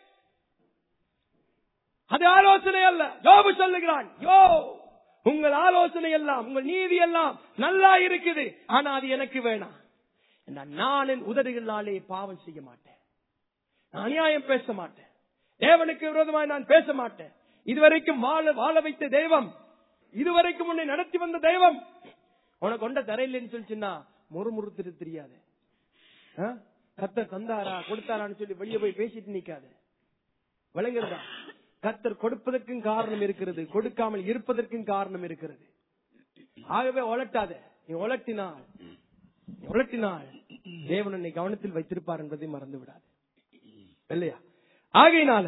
அது ஆலோசனை அல்ல யோபு சொல்லுகிறான் யோ உங்கள் ஆலோசனை எல்லாம் உங்கள் நீதி எல்லாம் நல்லா இருக்குது ஆனா அது எனக்கு வேணாம் நான் நான் என் உதடுகளாலே பாவம் செய்ய மாட்டேன் நான் அநியாயம் பேச மாட்டேன் தேவனுக்கு விரோதமாய் நான் பேச மாட்டேன் இதுவரைக்கும் வாழ வாழ வைத்த தெய்வம் இதுவரைக்கும் உன்னை நடத்தி வந்த தெய்வம் உனக்கு கொண்ட தரையில்லைன்னு சொல்லிச்சுன்னா முறுமுறுத்துட்டு தெரியாது கத்தர் தந்தாரா கொடுத்தாரான்னு சொல்லி வெளியே போய் பேசிட்டு நிக்காது விளங்குறதா கத்தர் கொடுப்பதற்கும் காரணம் இருக்கிறது கொடுக்காமல் இருப்பதற்கும் காரணம் இருக்கிறது ஆகவே உலட்டாத நீ உலட்டினால் நீ உலட்டினால் தேவன் உன்னை கவனத்தில் வைத்திருப்பார் என்பதை மறந்து விடாது இல்லையா ஆகையினால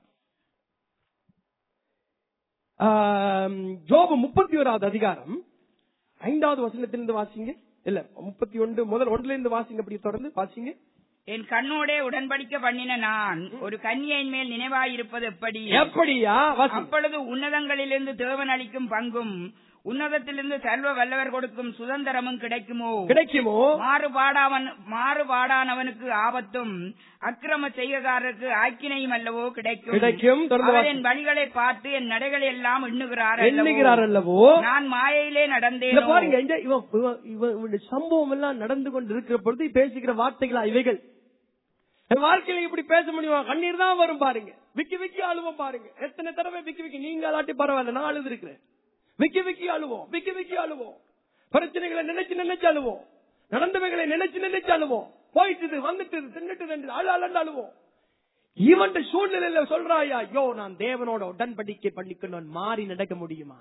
ஆம், ஜோபு முப்பத்தி ஓராவது அதிகாரம் ஐந்தாவது வசனத்திலிருந்து வாசிங்க இல்ல முப்பத்தி ஒன்று முதல் ஒன்றுல இருந்து வாசிங்க அப்படி தொடர்ந்து வாசிங்க என் கண்ணோடே உடன்படிக்க பண்ணின நான் ஒரு கன்னியின் மேல் நினைவாயிருப்பது எப்படி எப்படியா வாசிங்க அப்பொழுது உன்னதங்களிலிருந்து தேவன் அளிக்கும் பங்கும் உன்னதத்திலிருந்து சர்வ வல்லவர் கொடுக்கும் சுதந்திரமும் கிடைக்குமோ கிடைக்குமோ மாறுபாடாவன் மாறுபாடானவனுக்கு ஆபத்தும் அக்கிரம செய்யக்காரருக்கு ஆக்கினையும் அல்லவோ கிடைக்கும் கிடைக்கும் தொடர்ந்து அவர் வாசி. என் வழிகளை பார்த்து என் நடைகளை எல்லாம் எண்ணுகிறார் அல்லவோ. எண்ணுகிறார் அல்லவோ நான் மாயையிலே இத நடந்தேன் பாருங்க இந்த இவன் இவன் இவன் இவனுடைய சம்பவம் எல்லாம் நடந்து கொண்டு இருக்கிற பொழுது பேசுகிற வார்த்தைகளா இவைகள் என் வாழ்க்கையில இப்படி பேச முடியுமா கண்ணீர் தான் வரும் பாருங்க விக்கி விக்கி அழுவோம் பாருங்க எத்தனை தடவை விக்கி விக்கி நீங்க அலாட்டி பரவாயில்ல நான் அழுது இருக்கிறேன் விக்கி விக்கி அழுவோம் விக்கி விக்கி அழுவோம் பிரச்சனைகளை நினைச்சு நினைச்சு அழுவோம் நடந்தவைகளை நினைச்சு நினைச்சு அழுவோம் போயிட்டு வந்துட்டு தின்னுட்டு நின்று அழு அழன்னு அழுவோம் இவன் சூழ்நிலையில சொல்றாயா ஐயோ நான் தேவனோட உடன்படிக்கை பண்ணிக்கணும் மாறி நடக்க முடியுமா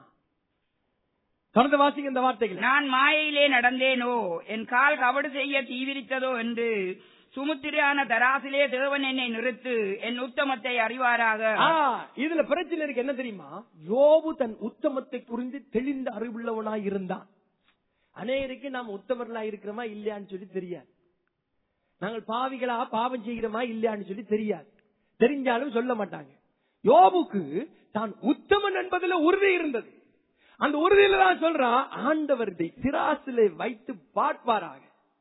தொடர்ந்து வாசிங்க இந்த வார்த்தைகள் நான் மாயையிலே நடந்தேனோ என் கால் கவடு செய்ய தீவிரித்ததோ என்று சுமுத்திரையான தராசிலே தேவன் என்னை நிறுத்து என் உத்தமத்தை அறிவாராக ஆ, இதுல பிரச்சனை இருக்கு என்ன தெரியுமா யோபு தன் உத்தமத்தை புரிந்து தெளிந்த அறிவுள்ளவனாய் இருந்தான் அநேகருக்கு நாம் உத்தமர்களா இருக்கிறோமா இல்லையான்னு சொல்லி தெரியாது நாங்கள் பாவிகளா பாவம் செய்கிறோமா இல்லையான்னு சொல்லி தெரியாது தெரிஞ்சாலும் சொல்ல மாட்டாங்க யோபுக்கு தான் உத்தமன் என்பதுல உறுதி இருந்தது அந்த உறுதியில தான் சொல்றான் ஆண்டவருடைய திராசிலே வைத்து பார்ப்பாராக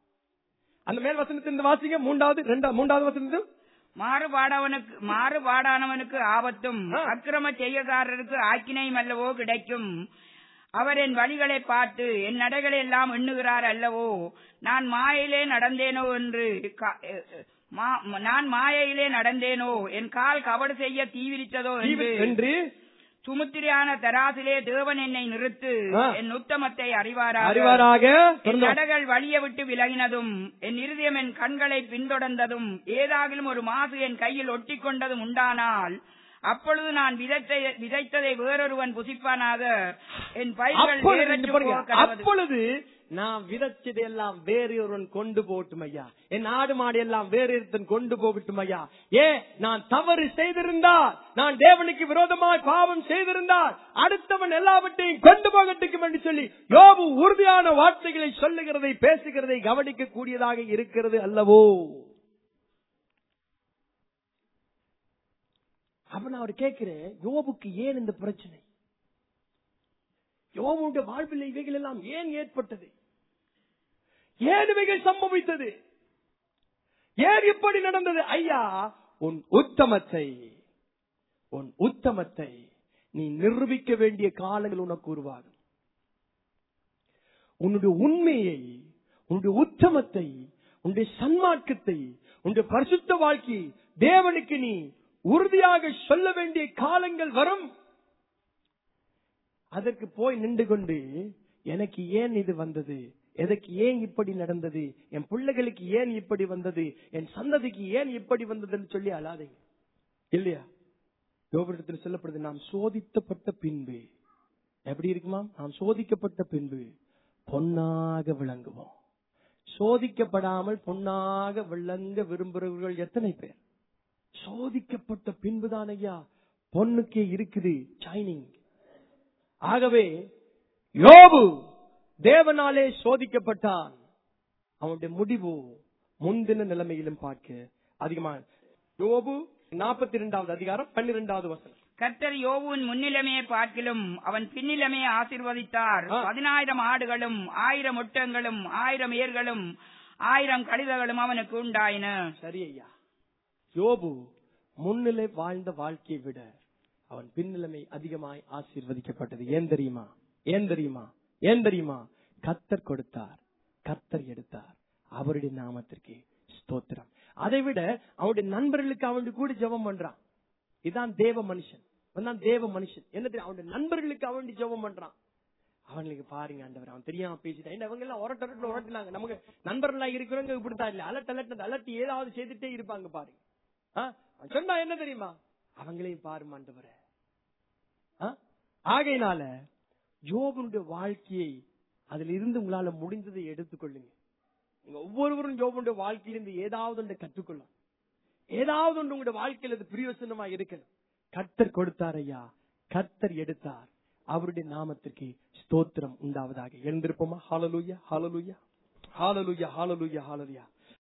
அந்த மேல் வசனத்திலிருந்து வாசிங்க மூன்றாவது ரெண்டாவது மூன்றாவது வசனத்தில் மாறுபாடவனுக்கு மாறுபாடானவனுக்கு ஆபத்தும் ஆ. அக்கிரம செய்யக்காரருக்கு ஆக்கினையும் அல்லவோ கிடைக்கும் அவர் என் வழிகளை பார்த்து என் நடைகளை எல்லாம் எண்ணுகிறார் அல்லவோ நான் மாயையிலே நடந்தேனோ என்று கா- எ- எ- மா- நான் மாயையிலே நடந்தேனோ என் கால் கவடு செய்ய தீவிரித்ததோ என்று என்று சுமுத்திரியான தராசிலே தேவன் என்னை நிறுத்து ஆ. என் உத்தமத்தை அறிவாராக அறிவாராக என் தொடர்ந்து நடைகள் வழிய விட்டு விலகினதும் என் இருதயம் என் கண்களை பின்தொடர்ந்ததும் ஏதாகிலும் ஒரு மாசு என் கையில் ஒட்டி கொண்டதும் உண்டானால் அப்பொழுது நான் விதைத்த விதைத்ததை வேறொருவன் புசிப்பானாக என் பயிர்கள் அப்பொழுது வேரற்று இங்க பாருங்க, போக கடவது. அப்பொழுது நான் விதைச்சது எல்லாம் வேறு ஒருவன் கொண்டு போகட்டும் ஐயா என் ஆடு மாடு எல்லாம் வேறு ஒருத்தன் கொண்டு போகட்டும் ஐயா ஏ நான் தவறு செய்திருந்தால் நான் தேவனுக்கு விரோதமாய் பாவம் செய்திருந்தால் அடுத்தவன் எல்லாவற்றையும் கொண்டு போகட்டும் என்று சொல்லி யோபு உறுதியான வார்த்தைகளை சொல்லுகிறதை பேசுகிறதை கவனிக்க கூடியதாக இருக்கிறது அல்லவோ அப்ப நான் அவர் கேட்கிறேன் யோபுக்கு ஏன் இந்த பிரச்சனை யோபுடைய வாழ்வில் இவைகள் எல்லாம் ஏன் ஏற்பட்டது ஏன் இவைகள் சம்பவித்தது ஏன் இப்படி நடந்தது ஐயா உன் உத்தமத்தை உன் உத்தமத்தை நீ நிரூபிக்க வேண்டிய காலங்கள் உனக்கு உருவாகும் உன்னுடைய உண்மையை உன்னுடைய உத்தமத்தை உன்னுடைய சன்மார்க்கத்தை உன்னுடைய பரிசுத்த வாழ்க்கை தேவனுக்கு நீ உறுதியாக சொல்ல வேண்டிய காலங்கள் வரும் அதற்கு போய் நின்று கொண்டு எனக்கு ஏன் இது வந்தது எதற்கு ஏன் இப்படி நடந்தது என் பிள்ளைகளுக்கு ஏன் இப்படி வந்தது என் சந்ததிக்கு ஏன் இப்படி வந்ததுன்னு சொல்லி அழாதீங்க இல்லையா யோபனிடத்தில் சொல்லப்படுது நாம் சோதித்தப்பட்ட பின்பு எப்படி இருக்குமா நாம் சோதிக்கப்பட்ட பின்பு பொன்னாக விளங்குவோம் சோதிக்கப்படாமல் பொன்னாக விளங்க விரும்புகிறவர்கள் எத்தனை பேர் சோதிக்கப்பட்ட பின்புதான் ஐயா பொண்ணுக்கே இருக்குது சைனிங் ஆகவே யோபு தேவனாலே சோதிக்கப்பட்டான் அவனுடைய முடிவு முந்தின நிலைமையிலும் பார்க்க அதிகமான யோபு நாற்பத்தி இரண்டாவது அதிகாரம் பன்னிரெண்டாவது வசனம் கர்த்தர் யோபுவின் முன்னிலைமையை பார்க்கிலும் அவன் பின்னிலைமையை ஆசீர்வதித்தார் ஆ. பதினாயிரம் ஆடுகளும் ஆயிரம் ஒட்டங்களும் ஆயிரம் ஏர்களும் ஆயிரம் கழுதைகளும் அவனுக்கு உண்டாயின சரி ஐயா யோபு முன்னிலை வாழ்ந்த வாழ்க்கையை விட அவன் பின்னிலைமை அதிகமாய் ஆசீர்வதிக்கப்பட்டது ஏன் தெரியுமா ஏன் தெரியுமா ஏன் தெரியுமா கத்தர் கொடுத்தார் கத்தர் எடுத்தார் அவருடைய நாமத்திற்கு ஸ்தோத்திரம் அதை விட அவனுடைய நண்பர்களுக்கு அவனுடைய கூட ஜெபம் பண்றான் இதான் தேவ மனுஷன் இவன்தான் தேவ மனுஷன் என்ன தெரியும் அவனுடைய நண்பர்களுக்கு அவனுடைய ஜெபம் பண்றான் அவனுக்கு பாருங்க ஆண்டவர் அவன் தெரியாம பேசிட்டான் என்ன அவங்க எல்லாம் ஒரட்ட ஒரட்ட ஒரட்டினாங்க நமக்கு நண்பர்களா இருக்கிறவங்க இப்படித்தான் இல்ல அலட் அலட் அலட்டி ஏதாவது செய்துட்டே இருப்பாங்க பாருங்க ஆ? அவன் சொன்னா என்ன தெரியுமா அவங்களையும் பாரு ஆண்டவரே ஆ? ஆகையினால யோபனுடைய வாழ்க்கையை அதுல இருந்து உங்களால முடிந்ததை எடுத்துக்கொள்ளுங்க நீங்க ஒவ்வொருவரும் யோபனுடைய வாழ்க்கையிலிருந்து ஏதாவது ஒன்றை கற்றுக்கொள்ளும் ஏதாவது ஒன்று உங்களுடைய வாழ்க்கையில் அது பிரியோசனமா இருக்கணும் கர்த்தர் கொடுத்தார் ஐயா கர்த்தர் எடுத்தார் அவருடைய நாமத்திற்கு ஸ்தோத்திரம் உண்டாவதாக எழுந்திருப்போமா ஹாலலூயா ஹாலலூயா ஹாலலூயா ஹாலலூயா ஹாலலூயா